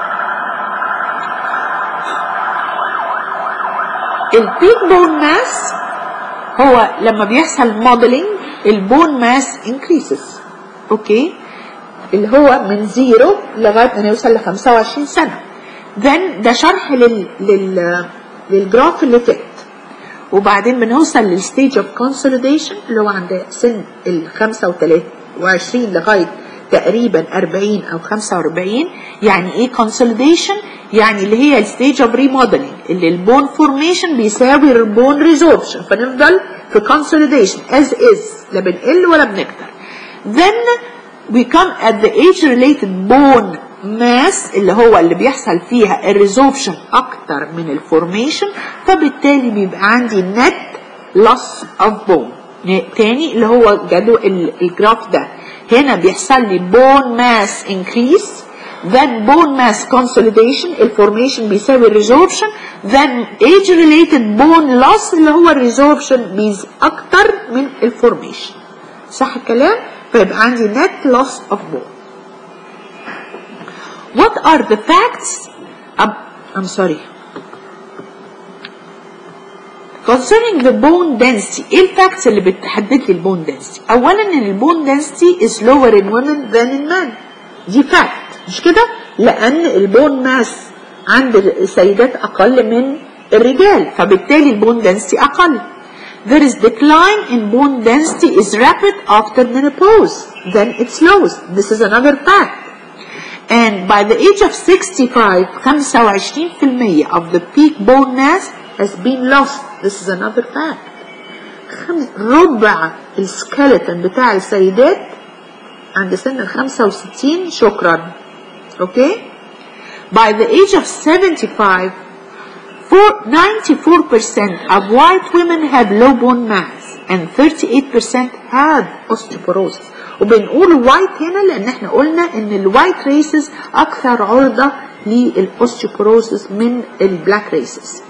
البيك بون ماس هو لما بيحصل موديلنج البون ماس انكريسز اوكي اللي هو من زيرو لغايه ما نوصل ل 25 سنه then ده شرح لل لل للجراف اللي فات وبعدين بنوصل للستيج اوف كونسوليديشن اللي هو عند سن ال 25 لغايه تقريبا 40 او 45 يعني ايه كونسوليديشن يعني اللي هي الستيج اوف ريموديلنج اللي البون فورميشن بيساوي البون ريزوربشن فنفضل في كونسوليديشن از از لا بنقل ولا بنكتر then we come at the age related bone mass اللي هو اللي بيحصل فيها الريزوربشن اكتر من الفورميشن فبالتالي بيبقى عندي net loss of bone تاني اللي هو جدول الجراف ده هنا بيحصل لي bone mass increase then bone mass consolidation الفورميشن بيساوي الريزوربشن then age related bone loss اللي هو الريزوربشن بيز اكتر من الفورميشن صح الكلام فيبقى عندي net loss of bone what are the facts um, I'm sorry concerning the bone density ايه الفاكتس اللي بتحدد لي البون density اولا ان البون density is lower in women than in men دي فاكت مش كده لان البون ماس عند السيدات اقل من الرجال فبالتالي البون density اقل There is decline in bone density is rapid after menopause. Then it slows. This is another fact. And by the age of 65, 25% of the peak bone mass has been lost. This is another fact. ربع السكeleton بتاع السيدات عند سن ال 65 شكرا. Okay? By the age of 75, 94% of white women have low bone mass and 38% have osteoporosis. وبنقول white هنا لان احنا قلنا ان الوايت ريسز اكثر عرضة للاوستيوبروسيس من البلاك ريسز.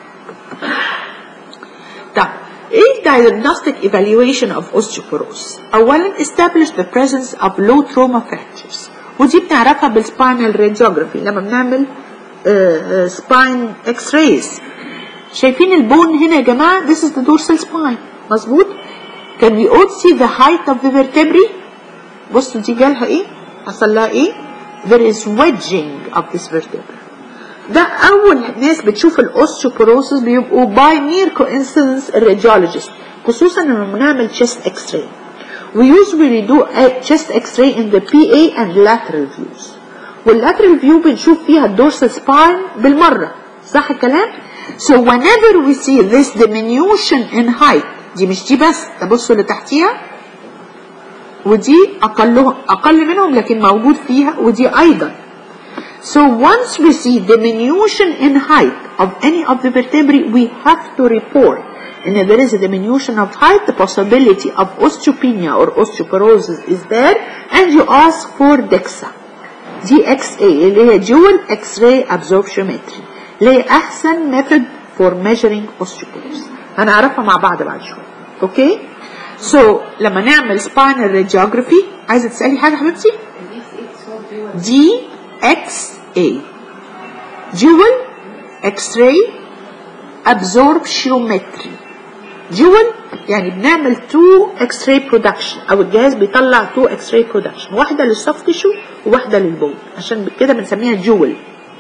طب ايه diagnostic evaluation of osteoporosis؟ اولا establish the presence of low trauma fractures ودي بنعرفها بالسباينال راديوجرافي لما بنعمل سباين اكس رايز شايفين البون هنا يا جماعه this is the dorsal spine مظبوط can we all see the height of the vertebrae بصوا دي جالها ايه حصل لها ايه there is wedging of this vertebra ده اول ناس بتشوف الاوستيوبوروسيس بيبقوا by mere coincidence الراديولوجيست خصوصا لما بنعمل chest x-ray we usually do a chest x-ray in the PA and lateral views واللاترال فيو بنشوف فيها الدورسال سباين بالمرة صح الكلام؟ So whenever we see this diminution in height دي مش دي بس تبصوا اللي تحتيها ودي أقلهم أقل منهم لكن موجود فيها ودي أيضا So once we see diminution in height of any of the vertebrae we have to report and if there is a diminution of height the possibility of osteopenia or osteoporosis is there and you ask for DEXA دي اكس اي اللي هي dual x-ray absorptiometry اللي هي احسن method for measuring osteoporosis هنعرفها مع بعض بعد شويه اوكي سو so, لما نعمل spinal radiography عايزه تسالي حاجه حبيبتي دي اكس اي dual x-ray absorptiometry dual يعني بنعمل تو اكس راي برودكشن او الجهاز بيطلع تو اكس راي برودكشن واحده للسوفت تيشو وواحده للبون عشان كده بنسميها جول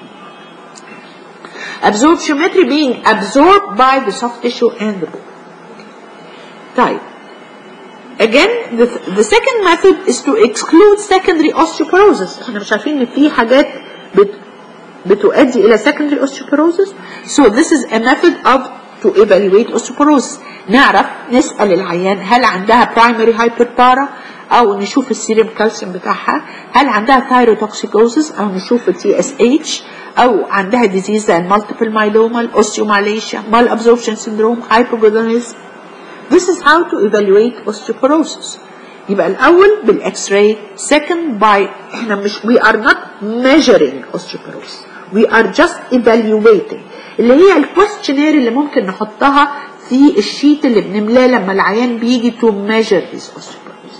absorptiometry being absorbed by the soft tissue and the bone طيب Again, the, the second method is to exclude secondary osteoporosis. احنا مش عارفين ان في حاجات بت, بتؤدي الى secondary osteoporosis. So this is a method of to evaluate osteoporosis. نعرف نسأل العيان هل عندها primary hyperpara او نشوف السيرم كالسيوم بتاعها هل عندها thyrotoxicosis او نشوف التي اس اتش او عندها disease زي المالتيبل myeloma الاوستيوماليشيا malabsorption syndrome hypogonadism This is how to evaluate osteoporosis. يبقى الأول بالإكس راي second by احنا مش we are not measuring osteoporosis we are just evaluating اللي هي الكويستشنير اللي ممكن نحطها في الشيت اللي بنملاه لما العيان بيجي to measure his osteoporosis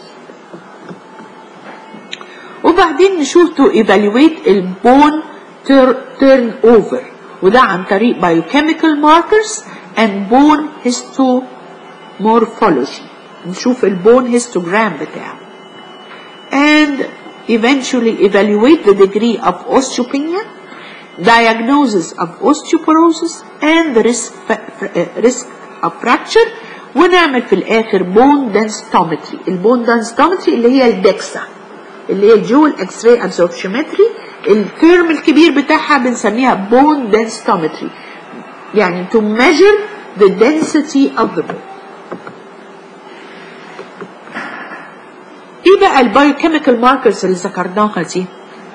وبعدين نشوف to evaluate البون turn over وده عن طريق biochemical markers and bone histomorphology نشوف البون هيستوجرام بتاعه and eventually evaluate the degree of osteopenia diagnosis of osteoporosis and the risk, risk of fracture ونعمل في الاخر بون densitometry البون densitometry اللي هي الدكسا اللي هي الجول اكس راي ابزوربشيومتري الترم الكبير بتاعها بنسميها بون densitometry يعني to measure the density of the bone ايه بقى البايوكيميكال ماركرز اللي ذكرناها دي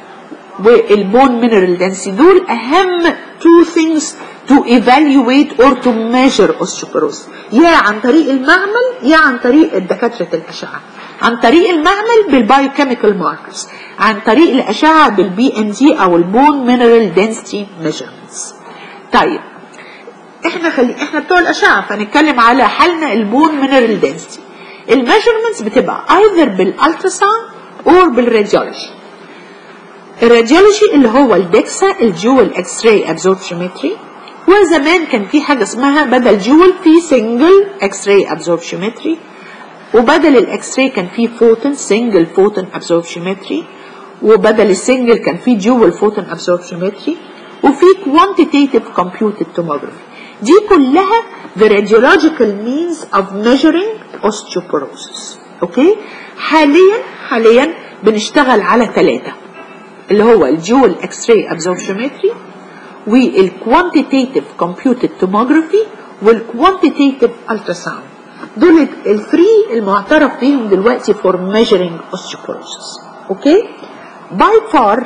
والبون مينرال دنسي دول اهم two things to evaluate or to measure osteoporosis يا عن طريق المعمل يا عن طريق دكاتره الاشعه عن طريق المعمل بالبايوكيميكال ماركرز عن طريق الاشعه بالبي ام دي او البون مينرال دنسيتي ميجرمنتس طيب احنا خلي احنا بتوع الاشعه فنتكلم على حالنا البون مينرال دنسيتي الميجرمنتس بتبقى either بالالتراساوند اور بالراديولوجي الراديولوجي اللي هو الدكسا الجول اكس راي ابزوربشيومتري وزمان كان في حاجه اسمها بدل جول في سنجل اكس راي ابزوربشيومتري وبدل الاكس راي كان في فوتون سنجل فوتون ابزوربشيومتري وبدل السنجل كان في جول فوتون ابزوربشيومتري وفي كوانتيتيف كومبيوتد توموجرافي دي كلها the radiological means of measuring osteoporosis اوكي حاليا حاليا بنشتغل على ثلاثه اللي هو الجول اكس راي ابزوربشيومتري والكوانتيتيف كومبيوتد توموجرافي والكوانتيتيف التراساوند دول الثري المعترف بيهم دلوقتي for measuring osteoporosis اوكي باي فار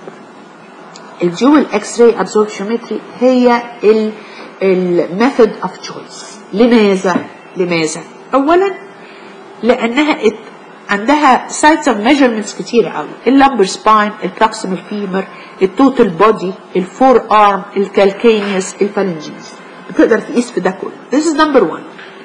الجول اكس راي ابزوربشيومتري هي الميثود اوف تشويس لماذا لماذا اولا لانها ات عندها سايتس اوف ميجرمنتس كتير قوي اللمبر سباين البروكسيمال فيمر التوتال بودي الفور ارم الكالكينيوس الفالنجيز بتقدر تقيس في ده كله this is number one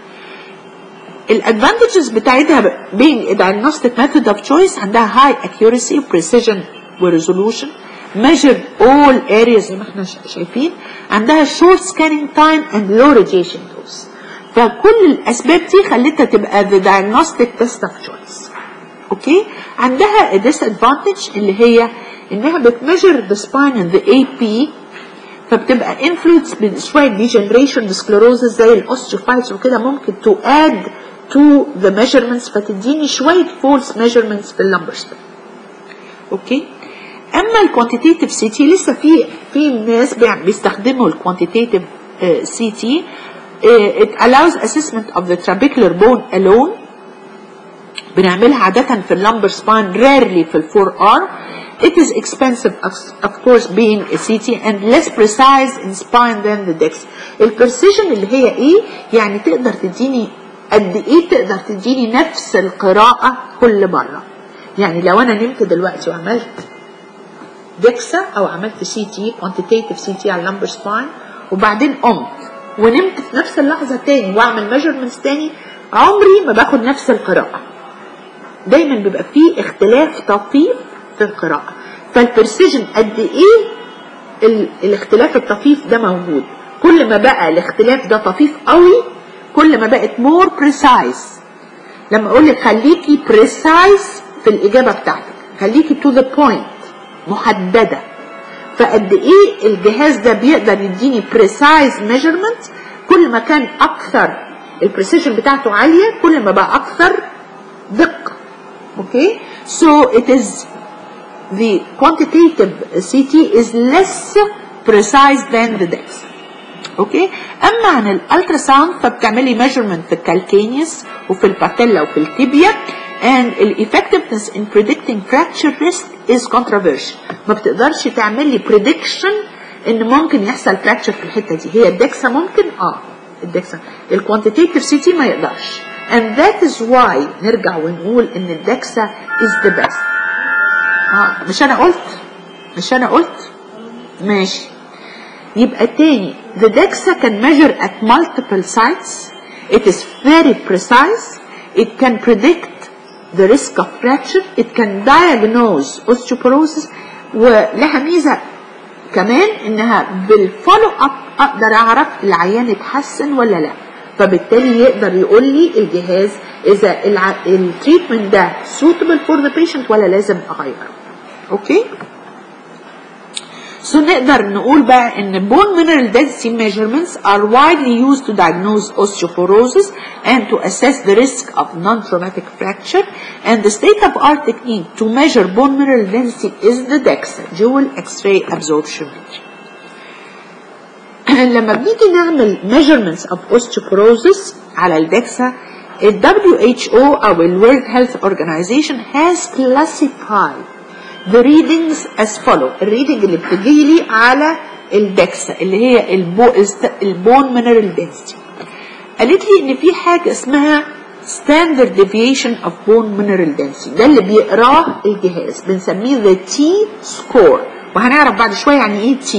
الادفانتجز بتاعتها being a diagnostic method of choice عندها high accuracy precision وريزولوشن measured all areas زي ما احنا شايفين عندها short scanning time and low radiation dose فكل الاسباب دي خلتها تبقى the diagnostic test of choice اوكي عندها disadvantage اللي هي انها بتميجر the spine and the AP فبتبقى influence بشويه degeneration sclerosis زي الاوستيوفايتس وكده ممكن to add to the measurements فتديني شويه false measurements في اللمبر سبين اوكي اما الكوانتيتيف سي تي لسه في في ناس بيستخدموا الكوانتيتيف سي تي it allows assessment of the trabecular bone alone بنعملها عادة في اللمبر سباين rarely في الفور ار It is expensive of course being a CT and less precise in spine than the DEX. البرسيجن اللي هي ايه؟ يعني تقدر تديني قد ايه تقدر تديني نفس القراءة كل مرة. يعني لو انا نمت دلوقتي وعملت دكسا او عملت سي تي كوانتيتيف سي تي على اللمبر سباين وبعدين قمت ونمت في نفس اللحظة تاني واعمل ميجرمنتس تاني عمري ما باخد نفس القراءة. دايما بيبقى فيه اختلاف طفيف في القراءة فالبرسيجن قد ايه ال... الاختلاف الطفيف ده موجود كل ما بقى الاختلاف ده طفيف قوي كل ما بقت مور بريسايز لما اقول لك خليكي بريسايز في الاجابه بتاعتك خليكي تو ذا بوينت محدده فقد ايه الجهاز ده بيقدر يديني بريسايز ميجرمنت كل ما كان اكثر البريسيجن بتاعته عاليه كل ما بقى اكثر دقة اوكي so it is the quantitative CT is less precise than the DEXA اوكي اما عن الالترا ساوند فبتعملي measurement في الكالكينيوس وفي الباتيلا وفي التيبيا and the effectiveness in predicting fracture risk is controversial ما بتقدرش تعملي prediction ان ممكن يحصل fracture في الحته دي هي الدكسا ممكن اه الدكسا الكوانتيتيف سي تي ما يقدرش and that is why نرجع ونقول ان الدكسا is the best اه مش انا قلت مش انا قلت ماشي يبقى تاني the DEXA can measure at multiple sites it is very precise it can predict the risk of fracture it can diagnose osteoporosis ولها ميزة كمان انها بالفولو اب اقدر اعرف العيان اتحسن ولا لا فبالتالي يقدر يقول لي الجهاز اذا التريتمنت ده suitable for the patient ولا لازم اغيره اوكي So نقدر نقول بقى ان bone mineral density measurements are widely used to diagnose osteoporosis and to assess the risk of non-traumatic fracture and the state-of-art technique to measure bone mineral density is the DEXA, dual X-ray absorption لما بنيجي نعمل measurements of osteoporosis على الدكسا ال WHO أو ال World Health Organization has classified the readings as follow الريدنج اللي بتجيلي على الدكسا اللي هي البو البون mineral density قالت لي ان في حاجه اسمها standard deviation of bone mineral density ده اللي بيقراه الجهاز بنسميه the T score وهنعرف بعد شويه يعني ايه T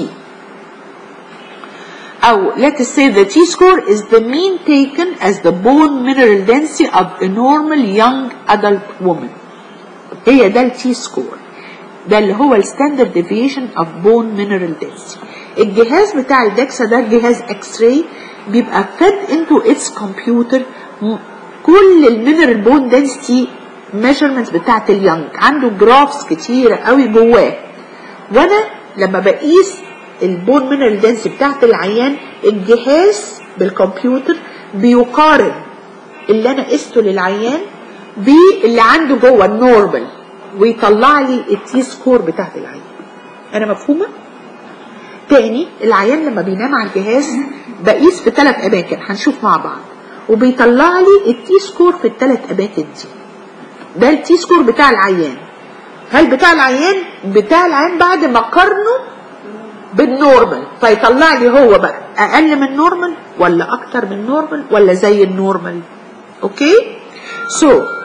أو let us say the T score is the mean taken as the bone mineral density of a normal young adult woman هي ده ال T score ده اللي هو الستاندرد ديفيشن اوف بون مينرال density الجهاز بتاع الدكسا ده جهاز اكس راي بيبقى فed into its كمبيوتر كل المينرال بون density measurements بتاعت اليونج عنده جرافس كتيرة قوي جواه وانا لما بقيس البون مينرال density بتاعت العيان الجهاز بالكمبيوتر بيقارن اللي انا قسته للعيان باللي عنده جوه النورمال ويطلع لي التي سكور بتاعت العيان انا مفهومه تاني العيان لما بينام على الجهاز بقيس في ثلاث اماكن هنشوف مع بعض وبيطلع لي التي سكور في الثلاث اماكن دي ده التي سكور بتاع العيان هل بتاع العيان بتاع العيان بعد ما قارنه بالنورمال فيطلع لي هو بقى اقل من النورمال ولا اكتر من النورمال ولا زي النورمال اوكي سو so,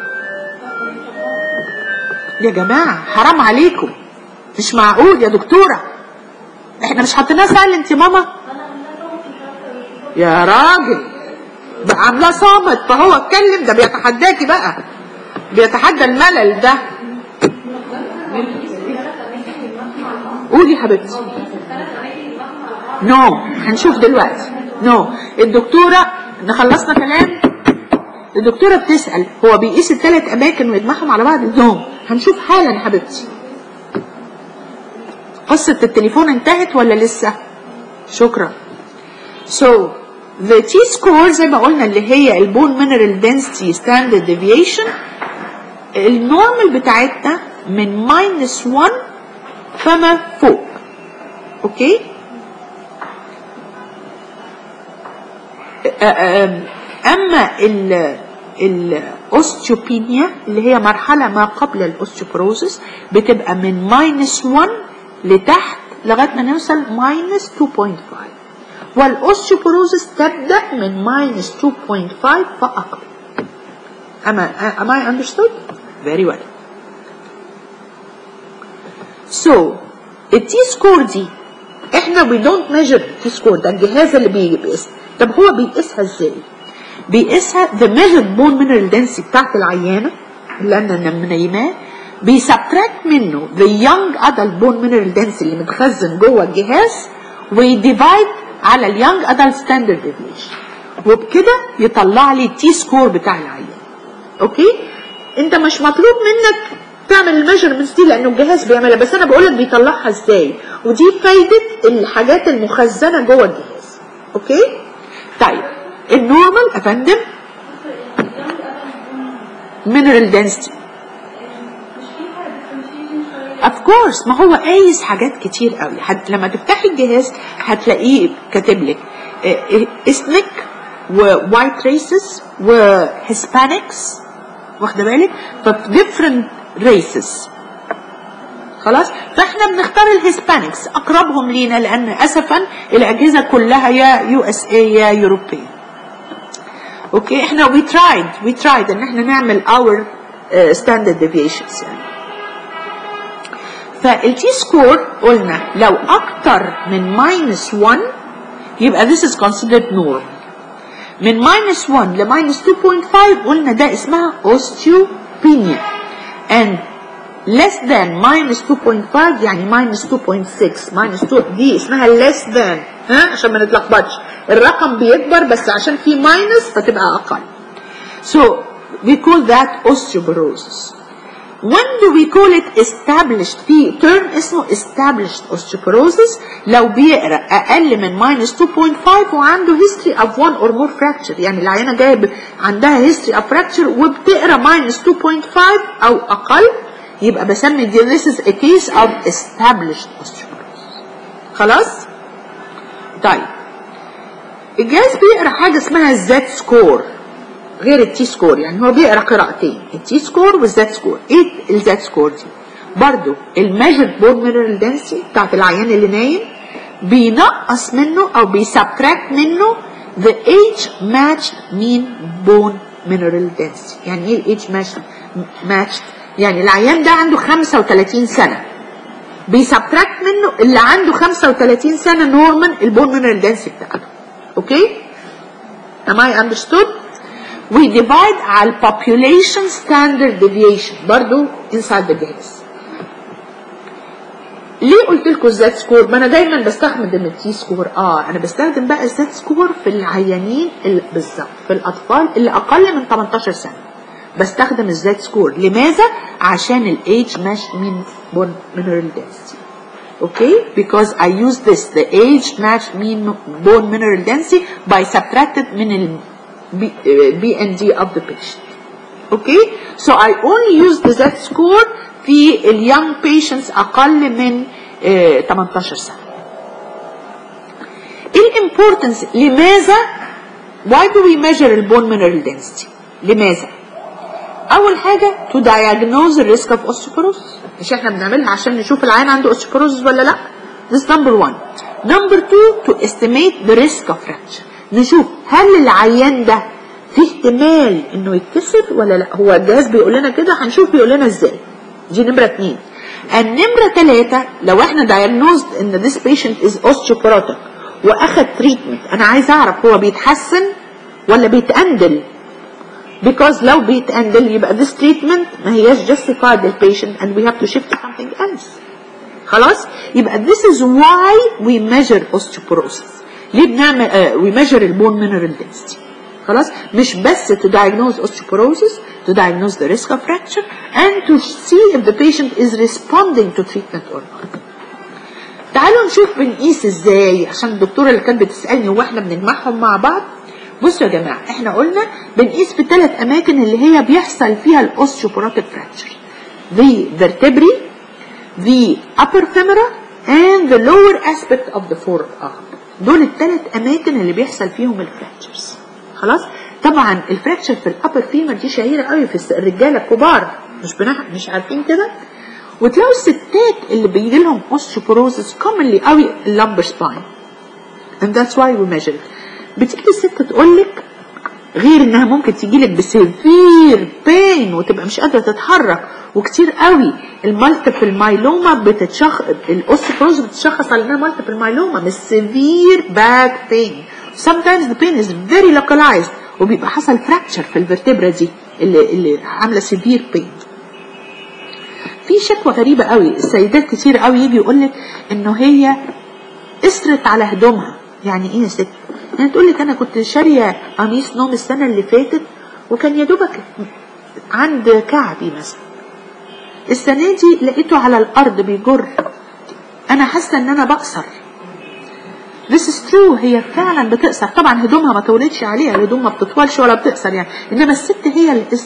يا جماعة حرام عليكم مش معقول يا دكتورة احنا مش حاطينها سايلنت يا ماما يا راجل بقى عاملاه صامت فهو اتكلم ده بيتحداكي بقى بيتحدى الملل ده قولي يا حبيبتي نو no. هنشوف دلوقتي نو no. الدكتورة خلصنا كلام الدكتورة بتسأل هو بيقيس الثلاث أماكن ويجمعهم على بعض؟ نو هنشوف حالا يا حبيبتي قصة التليفون انتهت ولا لسه؟ شكرا so the T score زي ما قلنا اللي هي البون mineral density standard deviation النورمال بتاعتنا من minus 1 فما فوق اوكي اما ال الاوستيوبينيا اللي هي مرحله ما قبل الاوستيوبروزس بتبقى من ماينس 1 لتحت لغايه ما نوصل ماينس 2.5 والاوستيوبروزس تبدا من ماينس 2.5 فاقل اما am I understood very well so التي سكور دي احنا we don't measure التي سكور ده الجهاز اللي بيقيس طب هو بيقيسها ازاي بيقيسها the measured bone mineral density بتاعت العيانة اللي انا منيماه بيسبتراكت منه the young adult bone mineral density اللي متخزن جوه الجهاز ويديفايد على اليونج adult standard deviation وبكده يطلع لي التي سكور بتاع العيان اوكي انت مش مطلوب منك تعمل الميجرمنتس دي لانه الجهاز بيعملها بس انا بقول لك بيطلعها ازاي ودي فايده الحاجات المخزنه جوه الجهاز اوكي طيب النورمال افندم mineral density of course ما هو قايس حاجات كتير قوي حد لما تفتحي الجهاز هتلاقيه كاتب لك اثنيك ووايت ريسز وهسبانكس واخده بالك ف different races خلاص فاحنا بنختار الهسبانكس اقربهم لينا لان اسفا الاجهزه كلها يا يو اس اي يا يوروبيه اوكي احنا we tried we tried ان احنا نعمل our uh, standard deviations يعني فالتي سكور قلنا لو اكتر من minus 1 يبقى this is considered normal من minus 1 ل minus 2.5 قلنا ده اسمها osteopenia and less than minus 2.5 يعني minus 2.6 minus 2 دي اسمها less than ها عشان ما نتلخبطش الرقم بيكبر بس عشان في minus فتبقى اقل so we call that osteoporosis when do we call it established في term اسمه established osteoporosis لو بيقرا اقل من minus 2.5 وعنده history of one or more fracture يعني العينه جايه عندها history of fracture وبتقرا minus 2.5 او اقل يبقى بسمي دي this is a case of established osteoporosis خلاص طيب الجهاز بيقرا حاجه اسمها الزد سكور غير التي سكور يعني هو بيقرا قراءتين التي سكور والزد سكور ايه الزد سكور دي برضو الميجر بون مينرال دنسي بتاعت العيان اللي نايم بينقص منه او بيسبتراكت منه the age matched mean bone mineral density يعني ايه الايج matched يعني العيان ده عنده 35 سنه بيسبتراكت منه اللي عنده 35 سنه نورمال البون مينرال دنسي بتاعته اوكي am I understood we divide على population standard deviation برضو inside the جهاز ليه قلت لكم الزد سكور ما انا دايما بستخدم التي سكور اه انا بستخدم بقى الزد سكور في العيانين اللي بالظبط في الاطفال اللي اقل من 18 سنه بستخدم الزد سكور لماذا عشان الايج ماش مين بون mineral density okay because I use this the age matched mean bone mineral density by subtracted من ال BND of the patient okay so I only use the Z score في ال young patients أقل من uh, 18 سنة الامبورتنس لماذا why do we measure البون mineral density لماذا اول حاجه to diagnose the risk of osteoporosis مش احنا بنعملها عشان نشوف العيان عنده osteoporosis ولا لا this number one number two to estimate the risk of fracture نشوف هل العيان ده في احتمال انه يتكسر ولا لا هو الجهاز بيقول لنا كده هنشوف بيقول لنا ازاي دي نمره اتنين النمره ثلاثه لو احنا diagnosed ان this patient is osteoporotic واخد تريتمنت انا عايز اعرف هو بيتحسن ولا بيتأندل because لو بيتأندل يبقى this treatment ما هياش justified the patient and we have to shift to something else خلاص يبقى this is why we measure osteoporosis ليه بنعمل uh, we measure البون mineral density خلاص مش بس to diagnose osteoporosis to diagnose the risk of fracture and to see if the patient is responding to treatment or not تعالوا نشوف بنقيس ازاي عشان الدكتوره اللي كانت بتسالني واحنا بنجمعهم مع بعض بصوا يا جماعه احنا قلنا بنقيس في ثلاث اماكن اللي هي بيحصل فيها الاوستيوبorotic fracture the vertebrae the upper femora and the lower aspect of the forearm دول الثلاث اماكن اللي بيحصل فيهم الفراكتشرز خلاص طبعا الفراكتشر في الابر فيمر دي شهيره قوي في الرجاله الكبار مش بنح... مش عارفين كده وتلاقوا الستات اللي بيجي لهم اوستيوبروزس كومنلي قوي اللمبر سباين and that's why we measure it بتيجي الست تقول لك غير انها ممكن تيجي لك بسيفير بين وتبقى مش قادره تتحرك وكتير قوي المالتيبل مايلوما بتتشخ الاوستيوبروز بتتشخص على انها مالتيبل مايلوما مش سيفير باك بين sometimes the pain is very localized وبيبقى حصل فراكتشر في الفرتبرا دي اللي اللي عامله سيفير بين في شكوى غريبه قوي السيدات كتير قوي يجي يقول لك انه هي قصرت على هدومها يعني ايه يا ست يعني تقول لك انا كنت شاريه قميص نوم السنه اللي فاتت وكان يا دوبك عند كعبي مثلا السنه دي لقيته على الارض بيجر انا حاسه ان انا بقصر This is true هي فعلا بتقصر طبعا هدومها ما تولدش عليها الهدوم ما بتطولش ولا بتقصر يعني انما الست هي اللي قصرت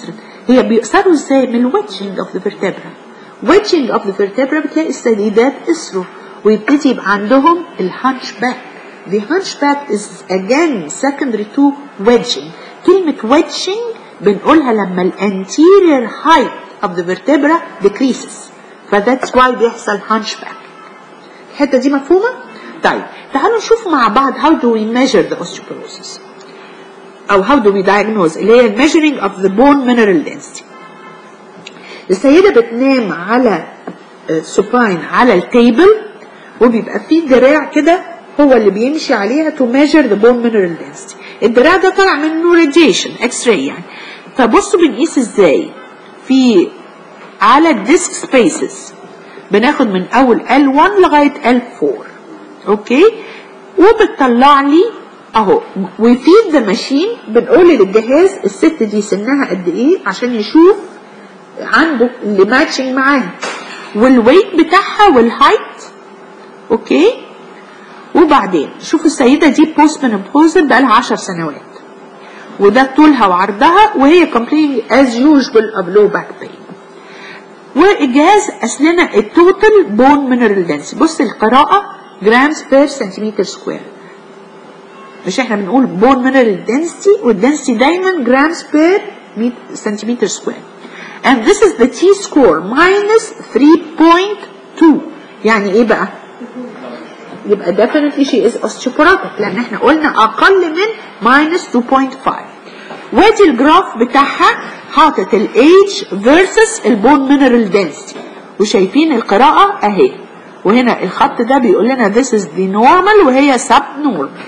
هي بيأثروا ازاي من الويتشنج اوف ذا vertebra ويتشنج اوف ذا vertebra بتلاقي السيدات اسروا ويبتدي يبقى عندهم الهانش باك The hunchback is again secondary to wedging كلمة wedging بنقولها لما ال anterior height of the vertebra decreases ف that's why بيحصل hunchback الحتة دي مفهومة؟ طيب تعالوا نشوف مع بعض how do we measure the osteoporosis أو how do we diagnose اللي هي measuring of the bone mineral density السيدة بتنام على سوباين على التيبل وبيبقى فيه دراع كده هو اللي بيمشي عليها to measure the bone mineral density الدراع ده طالع منه radiation اكس راي يعني فبصوا بنقيس ازاي في على الديسك سبيسز بناخد من اول L1 لغايه L4 اوكي وبتطلع لي اهو وفي ذا ماشين بنقول للجهاز الست دي سنها قد ايه عشان يشوف عنده اللي ماتشنج معاها والويت بتاعها والهايت اوكي وبعدين شوف السيده دي بوست منوبوزل بقى لها 10 سنوات وده طولها وعرضها وهي complaining as usual of low back pain والجهاز اصلنا التوتال بون مينرال دنسي بص القراءه جرامز بير سنتيمتر سكوير مش احنا بنقول بون مينرال دنسيتي والدنسيتي دايما جرامز بير سنتيمتر سكوير and this is the T score minus 3.2 يعني ايه بقى يبقى definitely she is osteoporotic لان احنا قلنا اقل من minus 2.5 وادي الجراف بتاعها حاطط الايج versus البون mineral density وشايفين القراءة اهي وهنا الخط ده بيقول لنا this is the normal وهي subnormal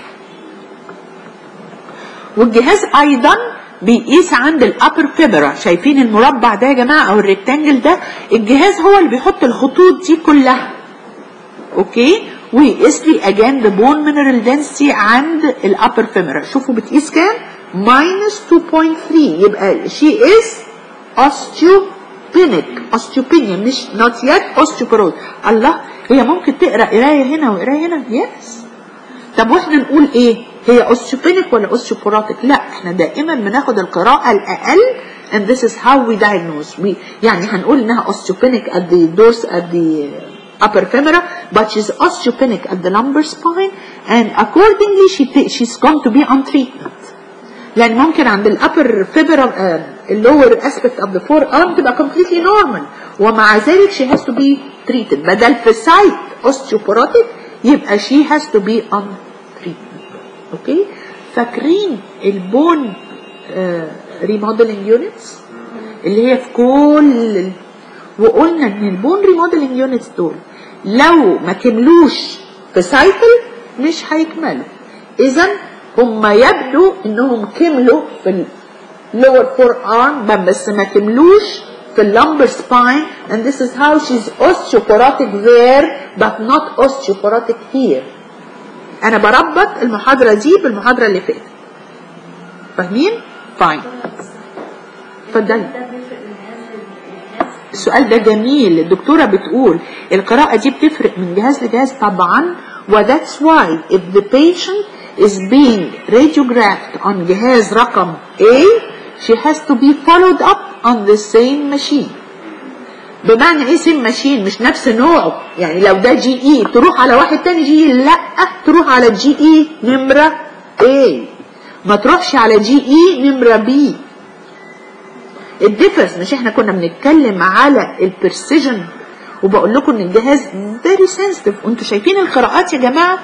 والجهاز ايضا بيقيس عند الابر فيبرا شايفين المربع ده يا جماعه او الريكتانجل ده الجهاز هو اللي بيحط الخطوط دي كلها اوكي ويقيس لي اجان ذا بون مينرال دنسيتي عند الابر فيمرا شوفوا بتقيس كام ماينس 2.3 يبقى شي از osteopenic osteopenia مش not yet osteoporosis الله هي ممكن تقرا قرايه هنا وقرايه هنا يس طب واحنا نقول ايه هي اوستيوبينيك ولا اوستيوبوراتيك لا احنا دائما بناخد القراءه الاقل and this is how we diagnose we يعني هنقول انها osteopenic at the doors at the upper femora but she's osteopenic at the lumbar spine and accordingly she she's going to be on treatment لان ممكن عند الابر فيبرا اللور اسبكت اوف ذا فور ارم تبقى completely normal ومع ذلك she has to be treated بدل في سايت osteoporotic يبقى she has to be on treatment اوكي فاكرين البون ريموديلنج يونتس اللي هي في كل وقلنا ان البون ريموديلنج يونتس دول لو ما كملوش في سايكل مش هيكملوا اذا هم يبدو انهم كملوا في اللور فور ارم بس ما كملوش في اللمبر spine and this is how she's osteoporotic there but not osteoporotic here انا بربط المحاضرة دي بالمحاضرة اللي فاتت فاهمين؟ فاين اتفضلي السؤال ده جميل الدكتورة بتقول القراءة دي بتفرق من جهاز لجهاز طبعا و that's why if the patient is being radiographed on جهاز رقم A she has to be followed up on the same machine بمعنى ايه سيم ماشين مش نفس نوعه يعني لو ده جي اي تروح على واحد تاني جي اي لا تروح على جي اي نمرة A ما تروحش على جي اي نمرة بي الديفرنس مش احنا كنا بنتكلم على البرسيجن وبقول لكم ان الجهاز فيري سنسيتيف وانتوا شايفين القراءات يا جماعه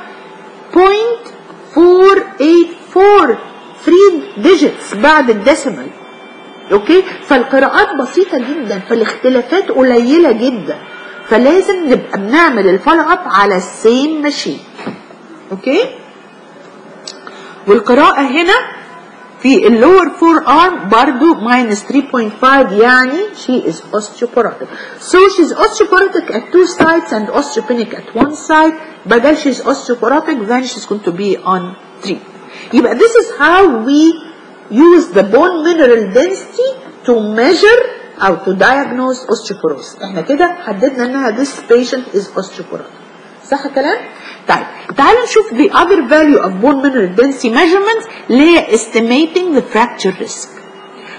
0.484 3 ديجيتس بعد الديسيمال اوكي فالقراءات بسيطه جدا فالاختلافات قليله جدا فلازم نبقى بنعمل الفولو اب على السيم ماشين اوكي والقراءه هنا في اللور فور ارم برضو minus 3.5 يعني she is osteoporotic so she's osteoporotic at two sides and osteopenic at one side بدل she's osteoporotic then she's going to be on three يبقى this is how we use the bone mineral density to measure أو to diagnose osteoporosis احنا كده حددنا انها this patient is osteoporotic صح الكلام؟ طيب تعالوا نشوف the other value of bone mineral density measurements اللي هي estimating the fracture risk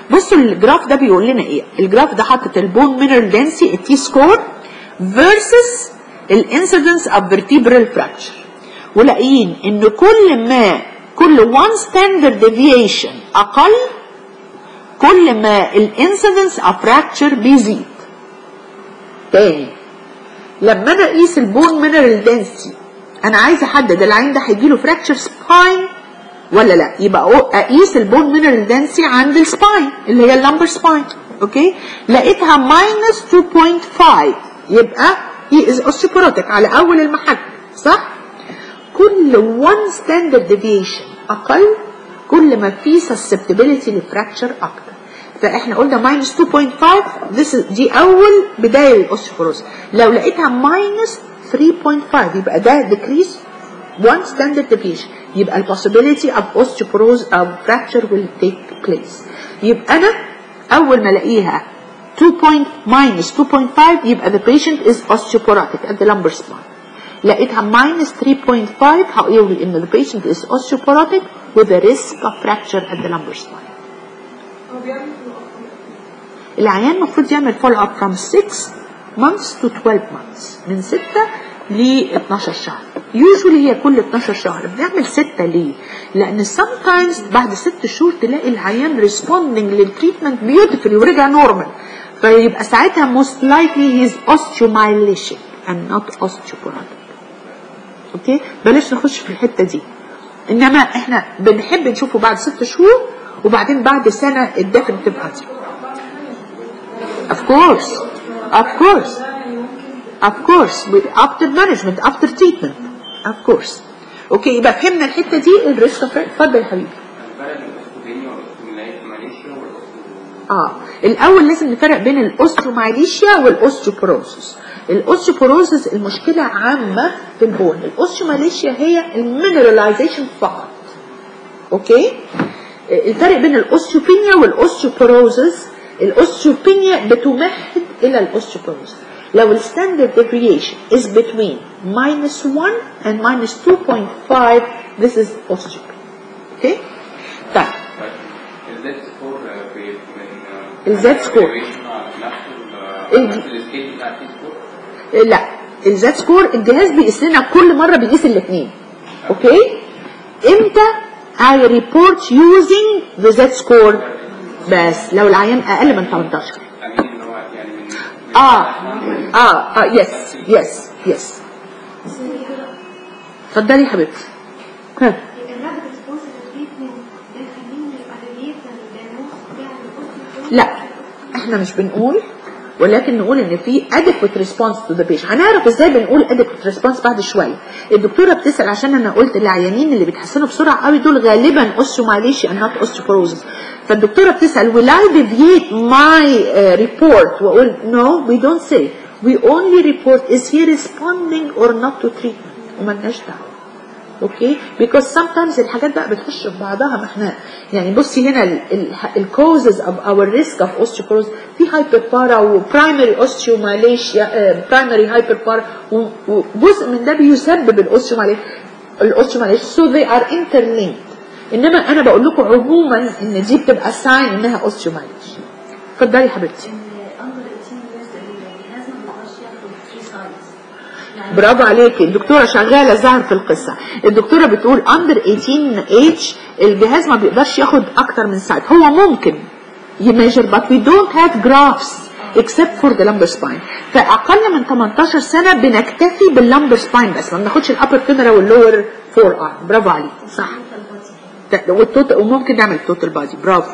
بصوا الجراف ده بيقول لنا ايه الجراف ده حاطط البون مينرال دنسي التي سكور فيرسس الانسيدنس اوف فيرتيبرال فراكشر ولاقيين ان كل ما كل 1 ستاندرد ديفيشن اقل كل ما الانسيدنس اوف فراكشر بيزيد تاني لما انا اقيس البون مينرال دنسي انا عايز احدد العين ده هيجي له فراكشر سباين ولا لا يبقى اقيس البون مينرال دنسي عند السباين اللي هي اللمبر سباين اوكي لقيتها ماينس 2.5 يبقى هي از اوستيوبوروتيك على اول المحك صح كل 1 ستاندرد ديفيشن اقل كل ما في susceptibility لفراكشر اكتر فاحنا قلنا ماينس 2.5 this is دي اول بدايه للاوستيوبوروز لو لقيتها ماينس 3.5 يبقى ده decrease one standard deviation يبقى ال possibility of osteoporosis of fracture will take place يبقى انا اول ما الاقيها 2 point minus 2.5 يبقى the patient is osteoporotic at the lumbar spine لقيتها minus 3.5 هقول ان the patient is osteoporotic with a risk of fracture at the lumbar spine العيان المفروض يعمل follow up from 6 months to 12 months من 6 ل 12 شهر usually هي كل 12 شهر بنعمل 6 ليه؟ لأن sometimes بعد 6 شهور تلاقي العيان responding للتريتمنت beautifully ورجع نورمال فيبقى ساعتها most likely he is osteomyelitic and not osteoporotic اوكي بلاش نخش في الحته دي انما احنا بنحب نشوفه بعد 6 شهور وبعدين بعد سنه الديفنتيف انسر of course of course of course after management after treatment of course اوكي يبقى فهمنا الحته دي الريسك اتفضل يا حبيبي اه الاول لازم نفرق بين الاوستيومايليشيا والاوستيوبروسس الاوستيوبروسس المشكله عامه في البون الاوستيومايليشيا هي المينراليزيشن فقط اوكي الفرق بين الاوستيوبينيا والاوستيوبروسس الاوستيوبينيا بتمهد الى الاوستيوبروسس لو الستاندرد deviation is between minus 1 and minus 2.5 this is osteopenia اوكي طيب الزد سكور في من الزد سكور. الج- السكيل بتاع التي سكور لا الزاد سكور الجهاز بيقيس لنا كل مره بيقيس الاثنين اوكي امتى I report using the Z score بس لو العيان اقل من 18 امين ان هو يعني من من- اه اه اه يس يس يس اتفضلي يا حبيبتي ها الرابط ريسبونس للتريتمنت ده يخليني اريليت الدايجنوز بتاع الاوستيوبروز لا احنا مش بنقول ولكن نقول ان في adequate response to the patient هنعرف ازاي بنقول adequate response بعد شويه الدكتوره بتسال عشان انا قلت العيانين اللي بيتحسنوا بسرعه قوي دول غالبا osteomyelitis and not osteoporosis فالدكتوره بتسال will I deviate my uh, report واقول no we don't say we only report is he responding or not to treatment وملناش دعوه اوكي because sometimes الحاجات بقى بتخش في بعضها ما احنا يعني بصي هنا الكوزز of our risk of osteoporosis في hyperpara وبرايمري osteomalacia برايمري hyperpara وجزء من ده بيسبب الاوستيوماليشيا الاوستيوماليشيا so they are interlinked انما انا بقول لكم عموما ان دي بتبقى ساين انها اوستيوماليشيا اتفضلي يا حبيبتي اندر 18 years الجهاز ما بيقدرش ياخد 3 سايدز يعني برافو عليكي الدكتوره شغاله ظهر في القصه الدكتوره بتقول اندر 18 age الجهاز ما بيقدرش ياخد اكتر من ساعه هو ممكن يميجر but we don't have graphs except for the lumbar spine فاقل من 18 سنه بنكتفي باللمبر سباين بس ما بناخدش الابر فيمرا واللور فور ارم برافو عليكي صح ت- والتوتال وممكن نعمل توتال بادي برافو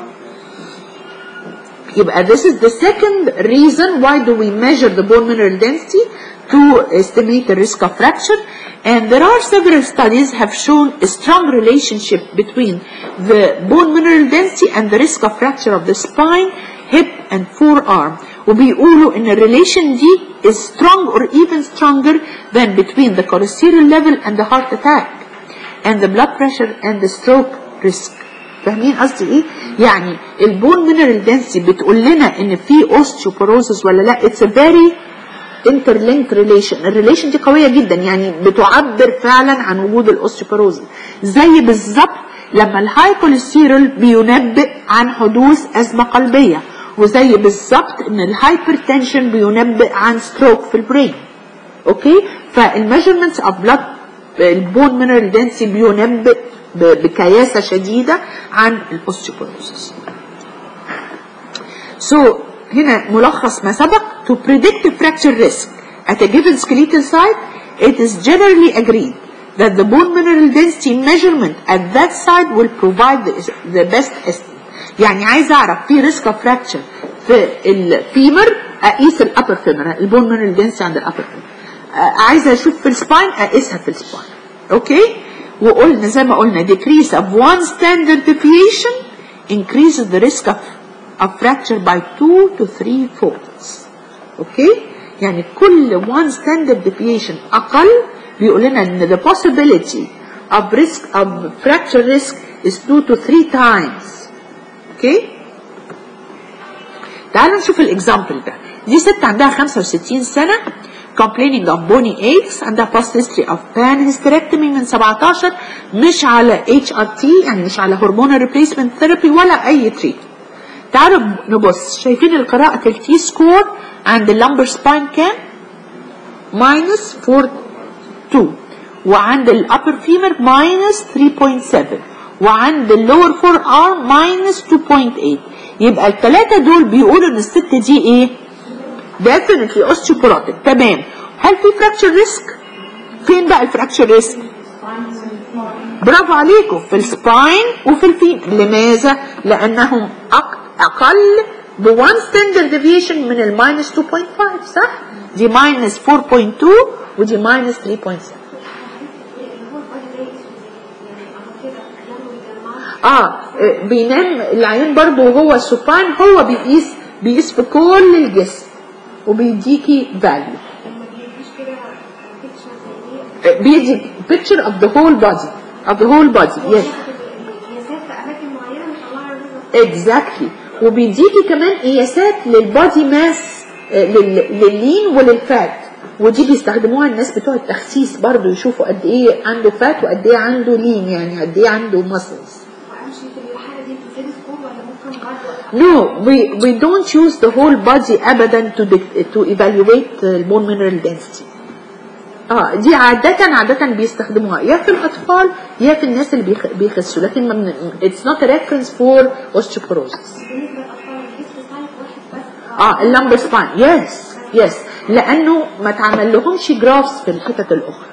يبقى this is the second reason why do we measure the bone mineral density to estimate the risk of fracture and there are several studies have shown a strong relationship between the bone mineral density and the risk of fracture of the spine hip and forearm وبيقولوا ان الريليشن دي is strong or even stronger than between the cholesterol level and the heart attack and the blood pressure and the stroke risk فاهمين قصدي ايه؟ يعني البون مينرال دنسي بتقول لنا ان في اوستيوبوروسس ولا لا اتس فيري interlinked relation الريليشن دي قويه جدا يعني بتعبر فعلا عن وجود الاوستيوبوروسس زي بالظبط لما الهاي كوليسترول بينبئ عن حدوث ازمه قلبيه وزي بالظبط ان الهايبرتنشن بينبئ عن ستروك في البرين اوكي فالميجرمنتس اوف بلاد البون مينرال دنسي بينبئ ب- بكياسه شديده عن الاوستيوبوروسيس So هنا ملخص ما سبق to predict fracture risk at a given skeletal site it is generally agreed that the bone mineral density measurement at that site will provide the, the best estimate يعني عايز اعرف في risk of fracture في الفيمر اقيس الابر فيمر البون mineral density عند الابر فيمر عايزه اشوف في السباين اقيسها في السباين اوكي وقلنا زي ما قلنا decrease of one standard deviation increases the risk of, of fracture by 2 to 3 folds اوكي يعني كل one standard deviation اقل بيقول لنا ان the possibility of risk of fracture risk is 2 to 3 times اوكي تعالوا نشوف الاكزامبل ده دي ست عندها 65 سنه complaining of bony aches عندها past history of pan hysterectomy من 17 مش على HRT يعني مش على hormonal replacement therapy ولا اي treatment تعالوا نبص شايفين القراءة التي سكور عند اللمبر سباين كام؟ ماينس 42 وعند الابر فيمر ماينس 3.7 وعند اللور فور ارم ماينس 2.8 يبقى الثلاثة دول بيقولوا ان الست دي ايه؟ definitely osteoporotic تمام هل في فراكشر ريسك؟ فين بقى الفراكشر ريسك؟ برافو عليكم في السباين وفي الفين لماذا؟ لانهم أق- اقل ب 1 ستاندرد ديفيشن من الماينس 2.5 صح؟ دي ماينس 4.2 ودي ماينس 3.7 اللي هو البادي ريت يعني اهو كده لما بيجمعوا اه بينام العيان برضو وهو سوبان هو بيقيس بيقيس في كل الجسم وبيديكي فاليو لما بيجيش كده بيكتشر زي دي بيدي picture of the whole body of the whole body yes القياسات في اماكن معينه بيطلعها الريزلت exactly وبيديكي كمان قياسات للبادي ماس لل- لللين وللفات ودي بيستخدموها الناس بتوع التخسيس برضو يشوفوا قد ايه عنده فات وقد ايه عنده لين يعني قد ايه عنده ماسلز وامشي في الحاله دي بتزيد سكور ولا ممكن برضه No, we, we don't use the whole body أبدا to, dic- to evaluate the bone mineral density. اه دي عادة عادة بيستخدموها يا في الأطفال يا في الناس اللي بيخ- بيخسوا لكن ما من, it's not a reference for osteoporosis. بالنسبه للاطفال الجسم سايت واحد بس اه اللمبر سباين يس يس لأنه ما تعمل لهمش جرافز في الحتت الأخرى.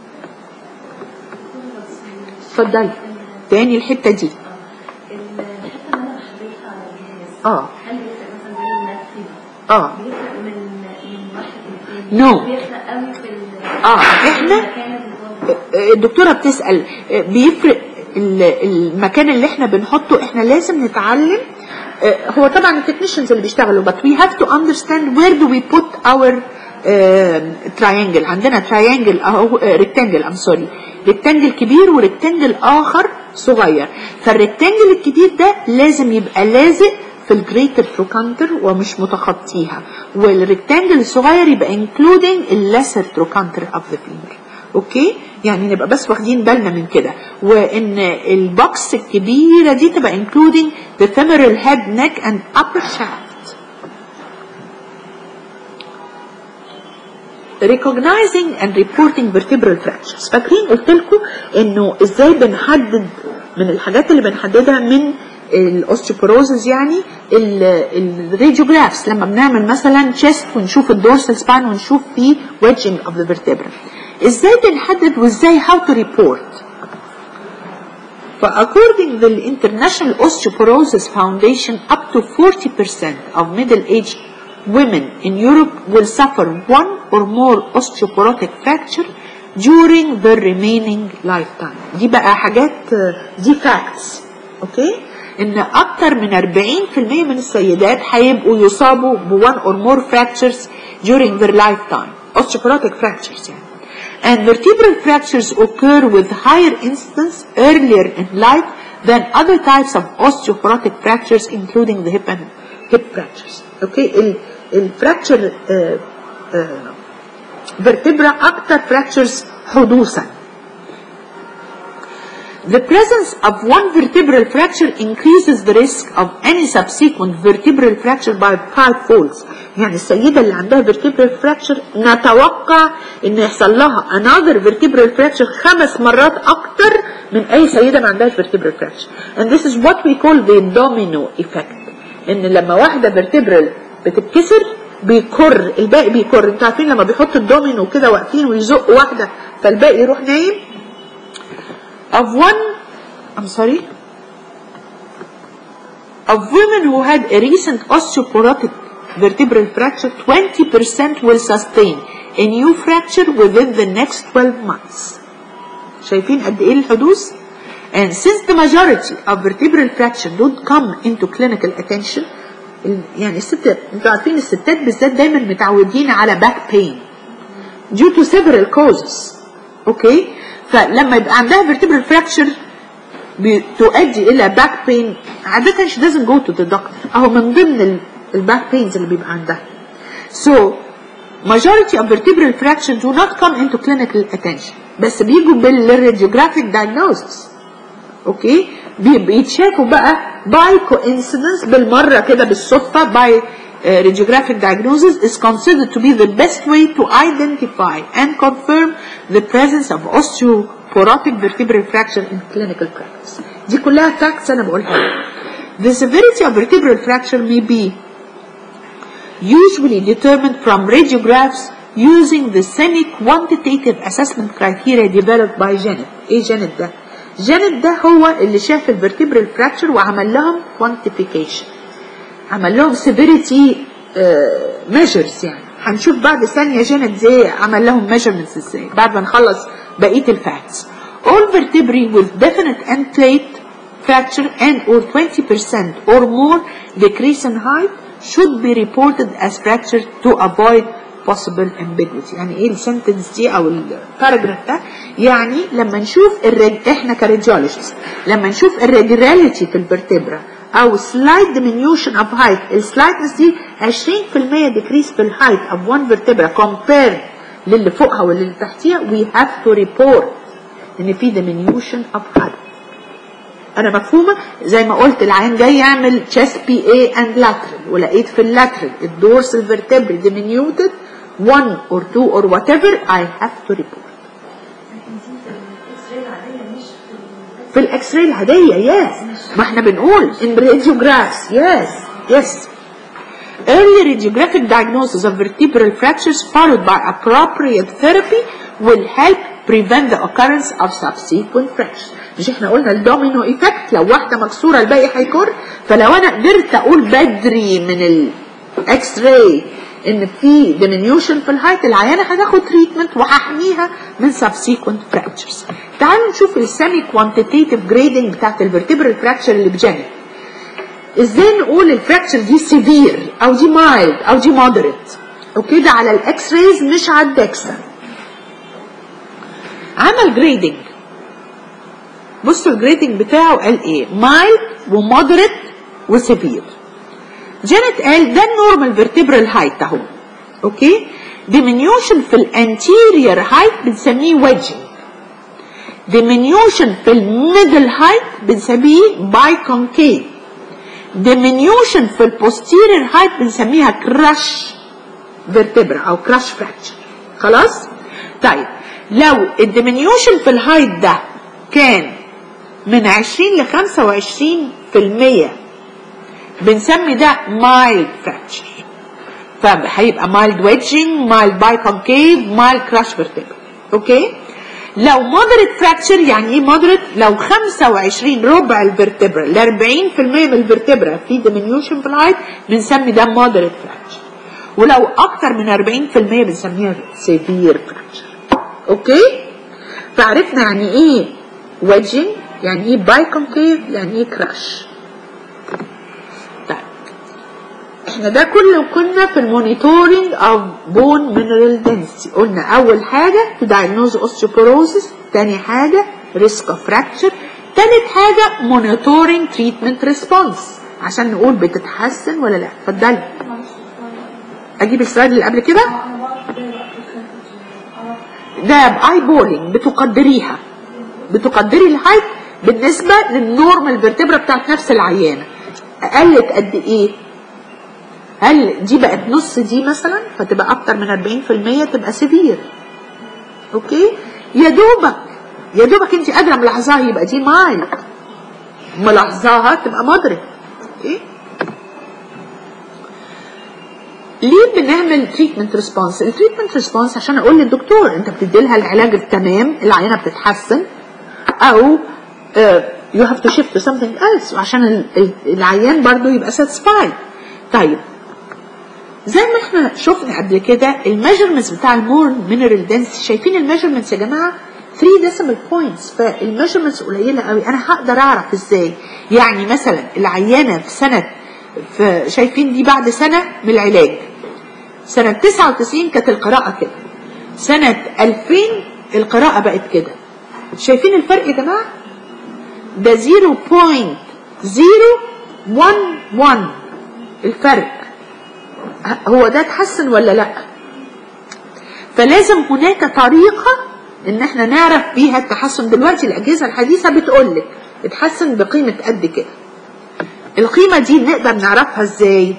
اتفضلي تاني الحتة دي الحته اللي انا بحبيتها على الجهاز اه هل بيفرق مثلا زي النفسي اه بيفرق من من واحد للتاني No. بيفرق قوي في ال- اه احنا المكان اللي الدكتوره بتسال بيفرق ال- المكان اللي احنا بنحطه احنا لازم نتعلم آه، هو طبعا التكنيشنز اللي بيشتغلوا but we have to understand where do we put our تراينجل عندنا تراينجل اهو ريكتانجل ام سوري ريكتانجل كبير وريكتانجل اخر صغير فالريكتانجل الكبير ده لازم يبقى لازق في الجريتر تروكانتر ومش متخطيها والريكتانجل الصغير يبقى including الليسر تروكانتر اوف ذا فيمر اوكي يعني نبقى بس واخدين بالنا من كده وان البوكس الكبيره دي تبقى including the femoral head neck and upper shaft recognizing and reporting vertebral fractures فاكرين قلت لكم انه ازاي بنحدد من الحاجات اللي بنحددها من الاوستيوبوروزز يعني الراديوجرافز لما بنعمل مثلا تشيست ونشوف الدورسال سباين ونشوف فيه wedging of the vertebra ازاي بنحدد وازاي how to report فaccording to the International Osteoporosis Foundation up to 40% of middle-aged women in Europe will suffer one or more osteoporotic fracture during their remaining lifetime دي بقى حاجات دي facts اوكي ان اكتر من 40% من السيدات هيبقوا يصابوا ب one or more fractures during their lifetime osteoporotic fractures يعني and vertebral fractures occur with higher incidence earlier in life than other types of osteoporotic fractures including the hip and hip fractures اوكي ال الفراكشر vertebra اكتر fractures حدوثا The presence of one vertebral fracture increases the risk of any subsequent vertebral fracture by five folds. يعني السيدة اللي عندها vertebral fracture نتوقع ان يحصل لها another vertebral fracture خمس مرات اكتر من اي سيدة ما عندهاش vertebral fracture. And this is what we call the domino effect. ان لما واحدة vertebral بتتكسر بيكر الباقي بيكر انتوا عارفين لما بيحطوا الدومينو كده واقفين ويزقوا واحدة فالباقي يروح نايم of one I'm sorry of women who had a recent osteoporotic vertebral fracture 20% will sustain a new fracture within the next 12 months شايفين قد ايه الحدوث and since the majority of vertebral fracture don't come into clinical attention ال- يعني الست انتوا عارفين الستات بالذات دايما متعودين على back pain due to several causes اوكي فلما يبقى عندها vertebral fracture بتؤدي الى back pain عادة she doesn't go to the doctor اهو من ضمن ال- الباك pains اللي بيبقى عندها so majority of vertebral fractures do not come into clinical attention بس بيجوا بالراديوجرافيك diagnosis اوكي بي- بيتشافوا بقى by coincidence بالمره كده بالصدفه by uh, radiographic diagnosis is considered to be the best way to identify and confirm the presence of osteoporotic vertebral fracture in clinical practice. دي كلها facts انا بقولها لك. The severity of vertebral fracture may be usually determined from radiographs using the semi-quantitative assessment criteria developed by Janet. ايه جانت ده؟ جانت ده هو اللي شاف الفرتبرال fracture وعمل لهم quantification. عمل لهم severity uh, measures يعني. هنشوف بعد ثانية جانت ازاي عمل لهم measurements ازاي بعد ما نخلص بقية الفacts. All vertebrae with definite end plate fracture and or 20% or more decrease in height should be reported as fracture to avoid possible ambiguity يعني ايه السنتنس دي او الباراجراف ده يعني لما نشوف الرج... احنا كراديولوجيست لما نشوف الريجراليتي في الفرتبرا او سلايد diminution of height السلايدنس دي 20% decrease في الهايت of one vertebra compared للي فوقها واللي تحتيها we have to report ان في diminution of height انا مفهومه زي ما قلت العين جاي يعمل chest PA and lateral ولقيت في اللاترال الدورسال vertebrae diminuted one or two or whatever I have to report لكن دي في الاكس راي العاديه مش في في الاكس راي العاديه يس ما احنا بنقول in radiographs yes yes Early radiographic diagnosis of vertebral fractures followed by appropriate therapy will help prevent the occurrence of subsequent fractures. مش احنا قلنا الدومينو ايفكت لو واحدة مكسورة الباقي هيكر فلو انا قدرت اقول بدري من الاكس راي ان في diminution في الهايت العيانة هتاخد تريتمنت وهحميها من subsequent fractures. تعالوا نشوف السيمي كوانتيتيف جريدنج بتاعت الفرتبرال فراكشر اللي بجانب. ازاي نقول الفراكشر دي سيفير او دي مايلد او دي مودريت اوكي ده على الاكس رايز مش على الدكسا عمل جريدنج بصوا الجريدنج بتاعه قال ايه مايلد ومودريت وسيفير جانت قال ده النورمال فيرتبرال هايت اهو اوكي diminution في الانتيريور هايت بنسميه ويدجنج diminution في الميدل هايت بنسميه باي كونكيف diminution في البوستيرير هايت بنسميها كراش فيرتبرا او كراش فراكشر خلاص طيب لو الديمينيوشن في الهايت ده كان من 20 ل 25 في المية بنسمي ده مايلد فراكشر فهيبقى مايلد ويدجنج مايلد باي كونكيف مايلد كراش فيرتبرا اوكي لو مودريت فراكشر يعني ايه مودريت لو 25 ربع الفرتبرا ل 40% من الفرتبرا في ديمينيوشن في الهايت بنسمي ده مودريت فراكشر ولو اكتر من 40% بنسميها سيفير فراكشر اوكي فعرفنا يعني ايه ويدجنج يعني ايه باي كونكيف يعني ايه كراش طيب احنا ده كله كنا في المونيتورنج اوف بون مينرال دنسيتي قلنا اول حاجه تو دايجنوز اوستيوبوروسيس تاني حاجه ريسك اوف فراكشر تالت حاجه مونيتورنج تريتمنت ريسبونس عشان نقول بتتحسن ولا لا اتفضلي اجيب السلايد اللي قبل كده انا بعرف ده بقى في ده باي بولينج بتقدريها بتقدري الهايت بالنسبه للنورمال فيرتبرا بتاعت نفس العيانه قلت قد ايه هل دي بقت نص دي مثلا فتبقى اكتر من 40% تبقى سيفير اوكي يا دوبك يا دوبك انت قادره ملاحظاها يبقى دي مايل ملاحظاها تبقى مدرك اوكي ليه بنعمل تريتمنت ريسبونس التريتمنت ريسبونس عشان اقول للدكتور انت بتدي لها العلاج التمام العينه بتتحسن او يو هاف تو شيفت تو something else وعشان ال- ال- العيان برضو يبقى satisfied طيب زي ما احنا شفنا قبل كده الميجرمنتس بتاع المور مينرال دنسيتي شايفين الميجرمنتس يا جماعه 3 ديسيمال بوينتس فالميجرمنتس قليله قوي انا هقدر اعرف ازاي يعني مثلا العيانه في سنه في شايفين دي بعد سنه من العلاج سنه 99 كانت القراءه كده سنه 2000 القراءه بقت كده شايفين الفرق يا جماعه ده 0.011 الفرق هو ده اتحسن ولا لا فلازم هناك طريقة ان احنا نعرف بيها التحسن دلوقتي الاجهزة الحديثة بتقول لك اتحسن بقيمة قد كده القيمة دي نقدر نعرفها ازاي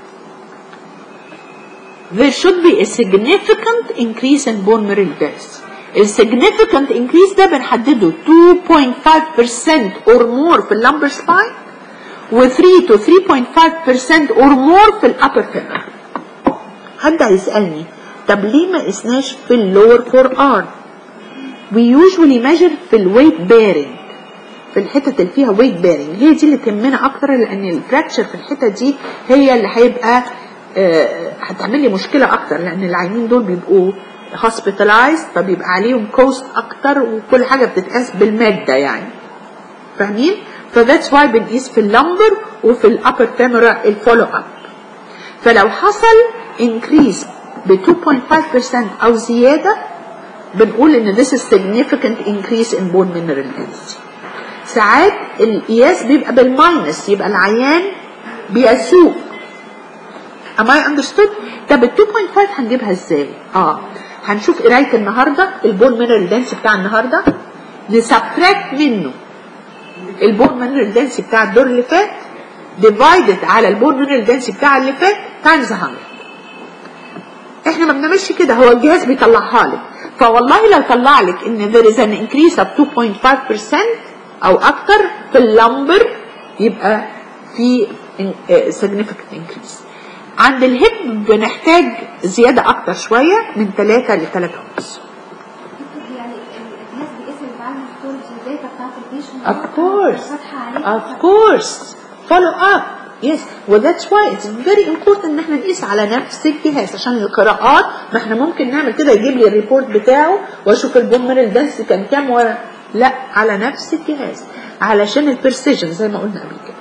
there should be a significant increase in bone mineral density ال significant increase ده بنحدده 2.5% or more في اللمبر سباين و 3 to 3.5% or more في الابر femur حد هيسألني طب ليه ما قسناش في اللور فور ار we usually measure في الويت bearing في الحتت اللي فيها ويت بيرنج هي دي اللي تهمنا اكتر لان الفراكشر في الحتت دي هي اللي هيبقى آه، هتعمل لي مشكله اكتر لان العيانين دول بيبقوا هوسبيتالايزد فبيبقى عليهم كوست اكتر وكل حاجه بتتقاس بالماده يعني فاهمين فذاتس واي بنقيس في اللمبر وفي الابر فيمورا الفولو اب فلو حصل انكريز ب 2.5% او زياده بنقول ان this is significant increase in bone mineral density ساعات القياس بيبقى بالماينس يبقى العيان بيسوق Am I understood؟ طب ال 2.5 هنجيبها ازاي؟ اه هنشوف قرايه النهارده البون مينرال دنسي بتاع النهارده نسبتراكت منه البون مينرال دنسي بتاع الدور اللي فات ديفايدد على البون مينرال دنسي بتاع اللي فات تايمز 100 احنا ما بنعملش كده هو الجهاز بيطلعها لك فوالله لو طلع لك ان there is an increase of 2.5% او اكتر في اللمبر يبقى في in- آه، significant increase عند الهب بنحتاج زيادة أكتر شوية من 3 ل 3 ونص يعني الجهاز بيقيس الفعل ستورج الداتا بتاعت البيشنت Of course. فاتحه عليه Of course follow up yes well that's why it's very important ان احنا نقيس على نفس الجهاز عشان القراءات ما احنا ممكن نعمل كده يجيب لي الريبورت بتاعه واشوف البوم من الدنس كان كام و... لا على نفس الجهاز علشان البرسيجن زي ما قلنا قبل كده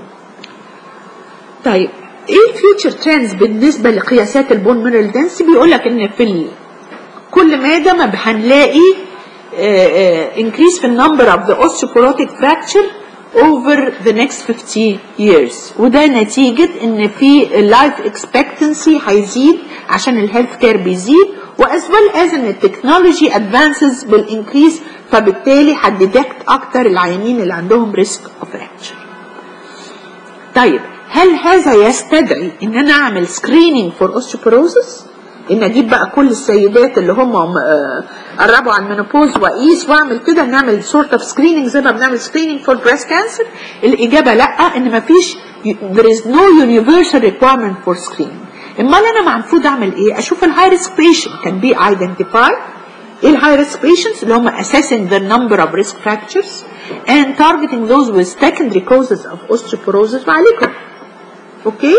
طيب ايه الفيوتشر ترندز بالنسبه لقياسات البون مينرال دنسي بيقول لك ان في ال... كل مادة ما هنلاقي increase في النمبر of the osteoporotic fracture over the next 50 years وده نتيجة ان في life expectancy هيزيد عشان الهيلث كير بيزيد واز well as ان التكنولوجي advances بالانكريس فبالتالي هتديتكت اكتر العيانين اللي عندهم ريسك اوف fracture طيب هل هذا يستدعي ان انا اعمل سكرينينج فور اوستيوبروزس ان اجيب بقى كل السيدات اللي هم آه، قربوا عن المينوبوز واقيس واعمل كده نعمل سورت اوف سكرينينج زي ما بنعمل سكرينينج فور بريست كانسر الاجابه لا ان مفيش there is no universal requirement for screening امال انا المفروض اعمل ايه اشوف الهاي ريسك patient can be identified ايه الهاي ريسك patients اللي هم assessing the number of risk fractures and targeting those with secondary causes of osteoporosis وعليكم اوكي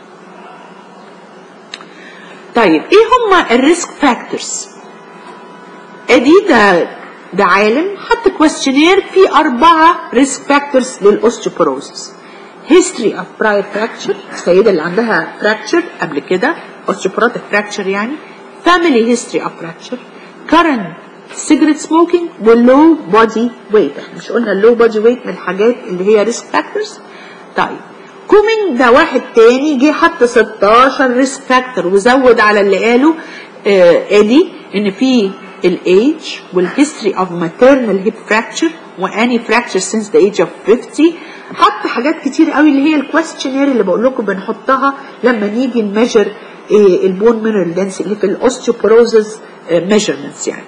طيب ايه هم الريسك فاكتورز ادي ده ده عالم حط كويستشنير فيه أربعة ريسك فاكتورز للأوستيوبروزس history of prior fracture السيدة اللي عندها fracture قبل كده osteoporotic fracture يعني family history of fracture current cigarette smoking والlow body weight احنا مش قلنا اللو body weight من الحاجات اللي هي ريسك فاكتورز طيب كومينج ده واحد تاني جه حط 16 ريسك فاكتور وزود على اللي قاله آه ادي ان في الايج والهيستوري اوف maternal hip fracture واني fracture since the age of 50 حط حاجات كتير قوي اللي هي الكويستشنير اللي بقول لكم بنحطها لما نيجي نميجر البون مينرال دنسي اللي في الاوستيوبروزز ميجرمنتس يعني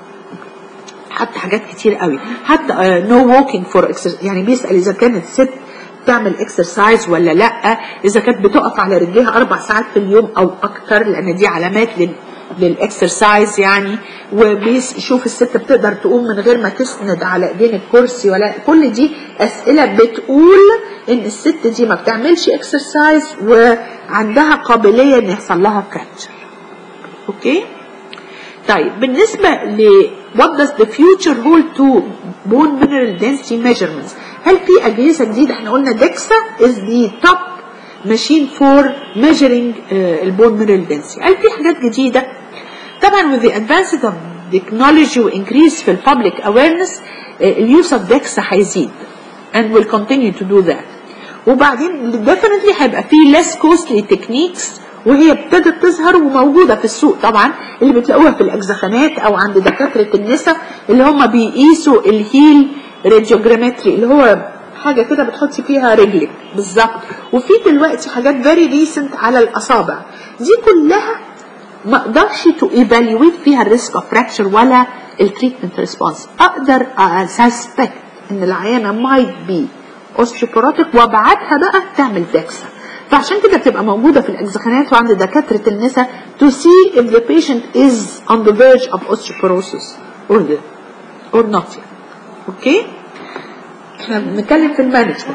حط حاجات كتير قوي حتى نو ووكينج فور يعني بيسال اذا كانت ست تعمل اكسرسايز ولا لا اذا كانت بتقف على رجليها اربع ساعات في اليوم او اكتر لان دي علامات لل للاكسرسايز يعني وبيشوف الست بتقدر تقوم من غير ما تسند على ايدين الكرسي ولا كل دي اسئله بتقول ان الست دي ما بتعملش اكسرسايز وعندها قابليه ان يحصل لها فراكتشر اوكي طيب بالنسبه ل what does the future hold to bone mineral density measurements هل في اجهزه جديده احنا قلنا ديكسا is the top machine for measuring uh, البون mineral density هل في حاجات جديده طبعا with the advance of technology وانكريز في الببليك awareness اليوز اوف ديكسا هيزيد and will continue to do that وبعدين definitely هيبقى في less costly techniques وهي ابتدت تظهر وموجودة في السوق طبعا اللي بتلاقوها في الأجزخانات أو عند دكاترة النساء اللي هم بيقيسوا الهيل راديوجرامتري اللي هو حاجة كده بتحطي فيها رجلك بالظبط وفي دلوقتي حاجات فيري ريسنت على الأصابع دي كلها ما اقدرش تو ايفالويت فيها الريسك اوف فراكشر ولا التريتمنت ريسبونس اقدر اسسبكت ان العيانه مايت بي اوستيوبوراتيك وابعتها بقى تعمل ديكسا فعشان كده بتبقى موجوده في الاجزخانات وعند دكاتره النساء to see if the patient is on the verge of osteoporosis or, the, or not yet. اوكي احنا بنتكلم في المانجمنت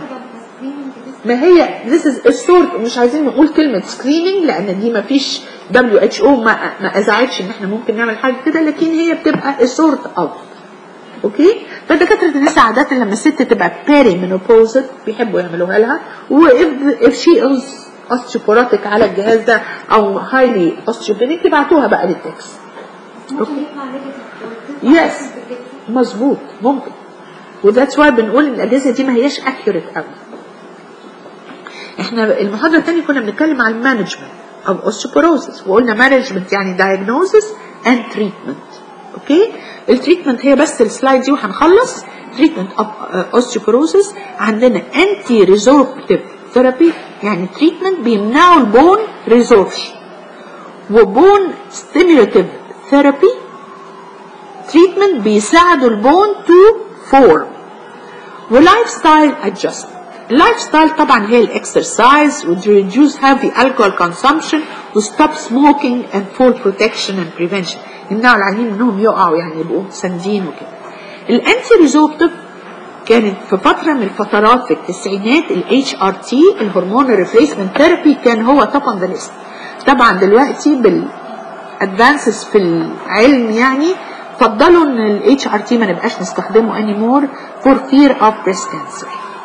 ما هي this is a sort مش عايزين نقول كلمة screening لأن دي ما فيش WHO ما ما أزعجش إن إحنا ممكن نعمل حاجة كده لكن هي بتبقى a sort of أوكي فدكاترة النساء عادة لما الست تبقى peri menopausal بيحبوا يعملوها لها و if, if she is osteoporotic على الجهاز ده أو highly osteopenic تبعتوها بقى للتكس ممكن يطلع نيجاتيف يس مظبوط ممكن وذاتس واي بنقول ان الاجهزه دي ما هياش اكيوريت قوي احنا المحاضره الثانيه كنا بنتكلم عن المانجمنت او اوستيوبوروزس وقلنا مانجمنت يعني diagnosis and treatment اوكي التريتمنت هي بس السلايد دي وهنخلص تريتمنت اوف اوستيوبوروزس عندنا انتي ريزوربتيف ثيرابي يعني تريتمنت بيمنعوا البون ريزوربشن وبون ستيمولاتيف ثيرابي تريتمنت بيساعدوا البون تو فورم ولايف ستايل ادجستمنت اللايف ستايل طبعا هي الاكسرسايز وتريديوس هافي الكحول كونسومشن وستوب سموكينج اند فول بروتكشن اند بريفنشن يمنعوا العيانين انهم يقعوا يعني يبقوا ساندين وكده الانتي ريزوربتيف كانت في فتره من الفترات في التسعينات الاتش ار تي الهرمون ريبليسمنت ثيرابي كان هو توب اون ذا ليست طبعا دلوقتي بالادفانسز في العلم يعني فضلوا ان الاتش ار تي ما نبقاش نستخدمه اني مور فور فير اوف بريست كانسر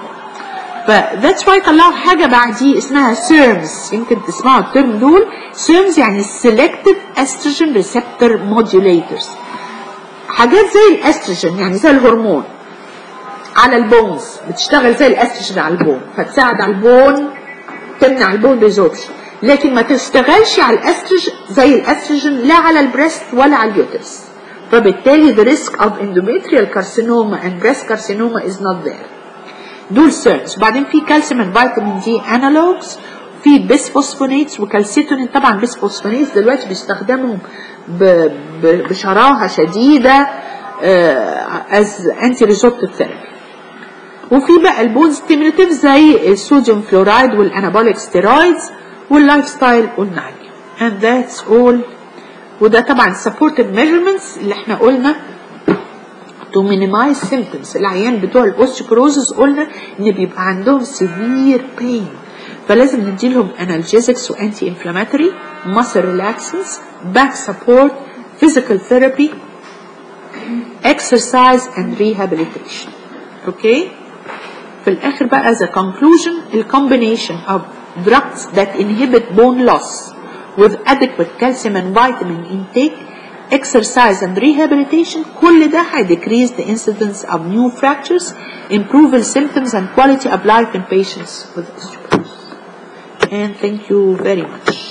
فذاتس واي طلعوا حاجه بعديه اسمها سيرمز يمكن تسمعوا الترم دول سيرمز يعني سيلكتيف استروجين ريسبتور موديوليترز حاجات زي الاستروجين يعني زي الهرمون على البونز بتشتغل زي الاستروجين على البون فتساعد على البون تمنع البون ريزوربشن لكن ما تشتغلش على الاستروجين زي الاستروجين لا على البريست ولا على اليوترس فبالتالي the risk of endometrial carcinoma and breast carcinoma is not there دول سيرز وبعدين في كالسيوم اند فيتامين دي انالوجز في بيسفوسفونيتس وكالسيتونين طبعا بيسفوسفونيتس دلوقتي بيستخدموا ب- ب- بشراهه شديده از انتي ريزورتيف ثيرابي وفي بقى البون ستيموليتيف زي الصوديوم فلورايد والانابوليك ستيرويدز واللايف ستايل قلنا عليه and that's all وده طبعا supportive measurements اللي احنا قلنا to minimize symptoms العيان بتوع الاوستيوبروزس قلنا ان بيبقى عندهم severe pain فلازم نديلهم analgesics و anti inflammatory muscle relaxants back support physical therapy exercise and rehabilitation اوكي في الاخر بقى the conclusion the combination of drugs that inhibit bone loss with adequate calcium and vitamin intake exercise and rehabilitation كل ده هي decrease the incidence of new fractures improve the symptoms and quality of life in patients with osteoporosis and thank you very much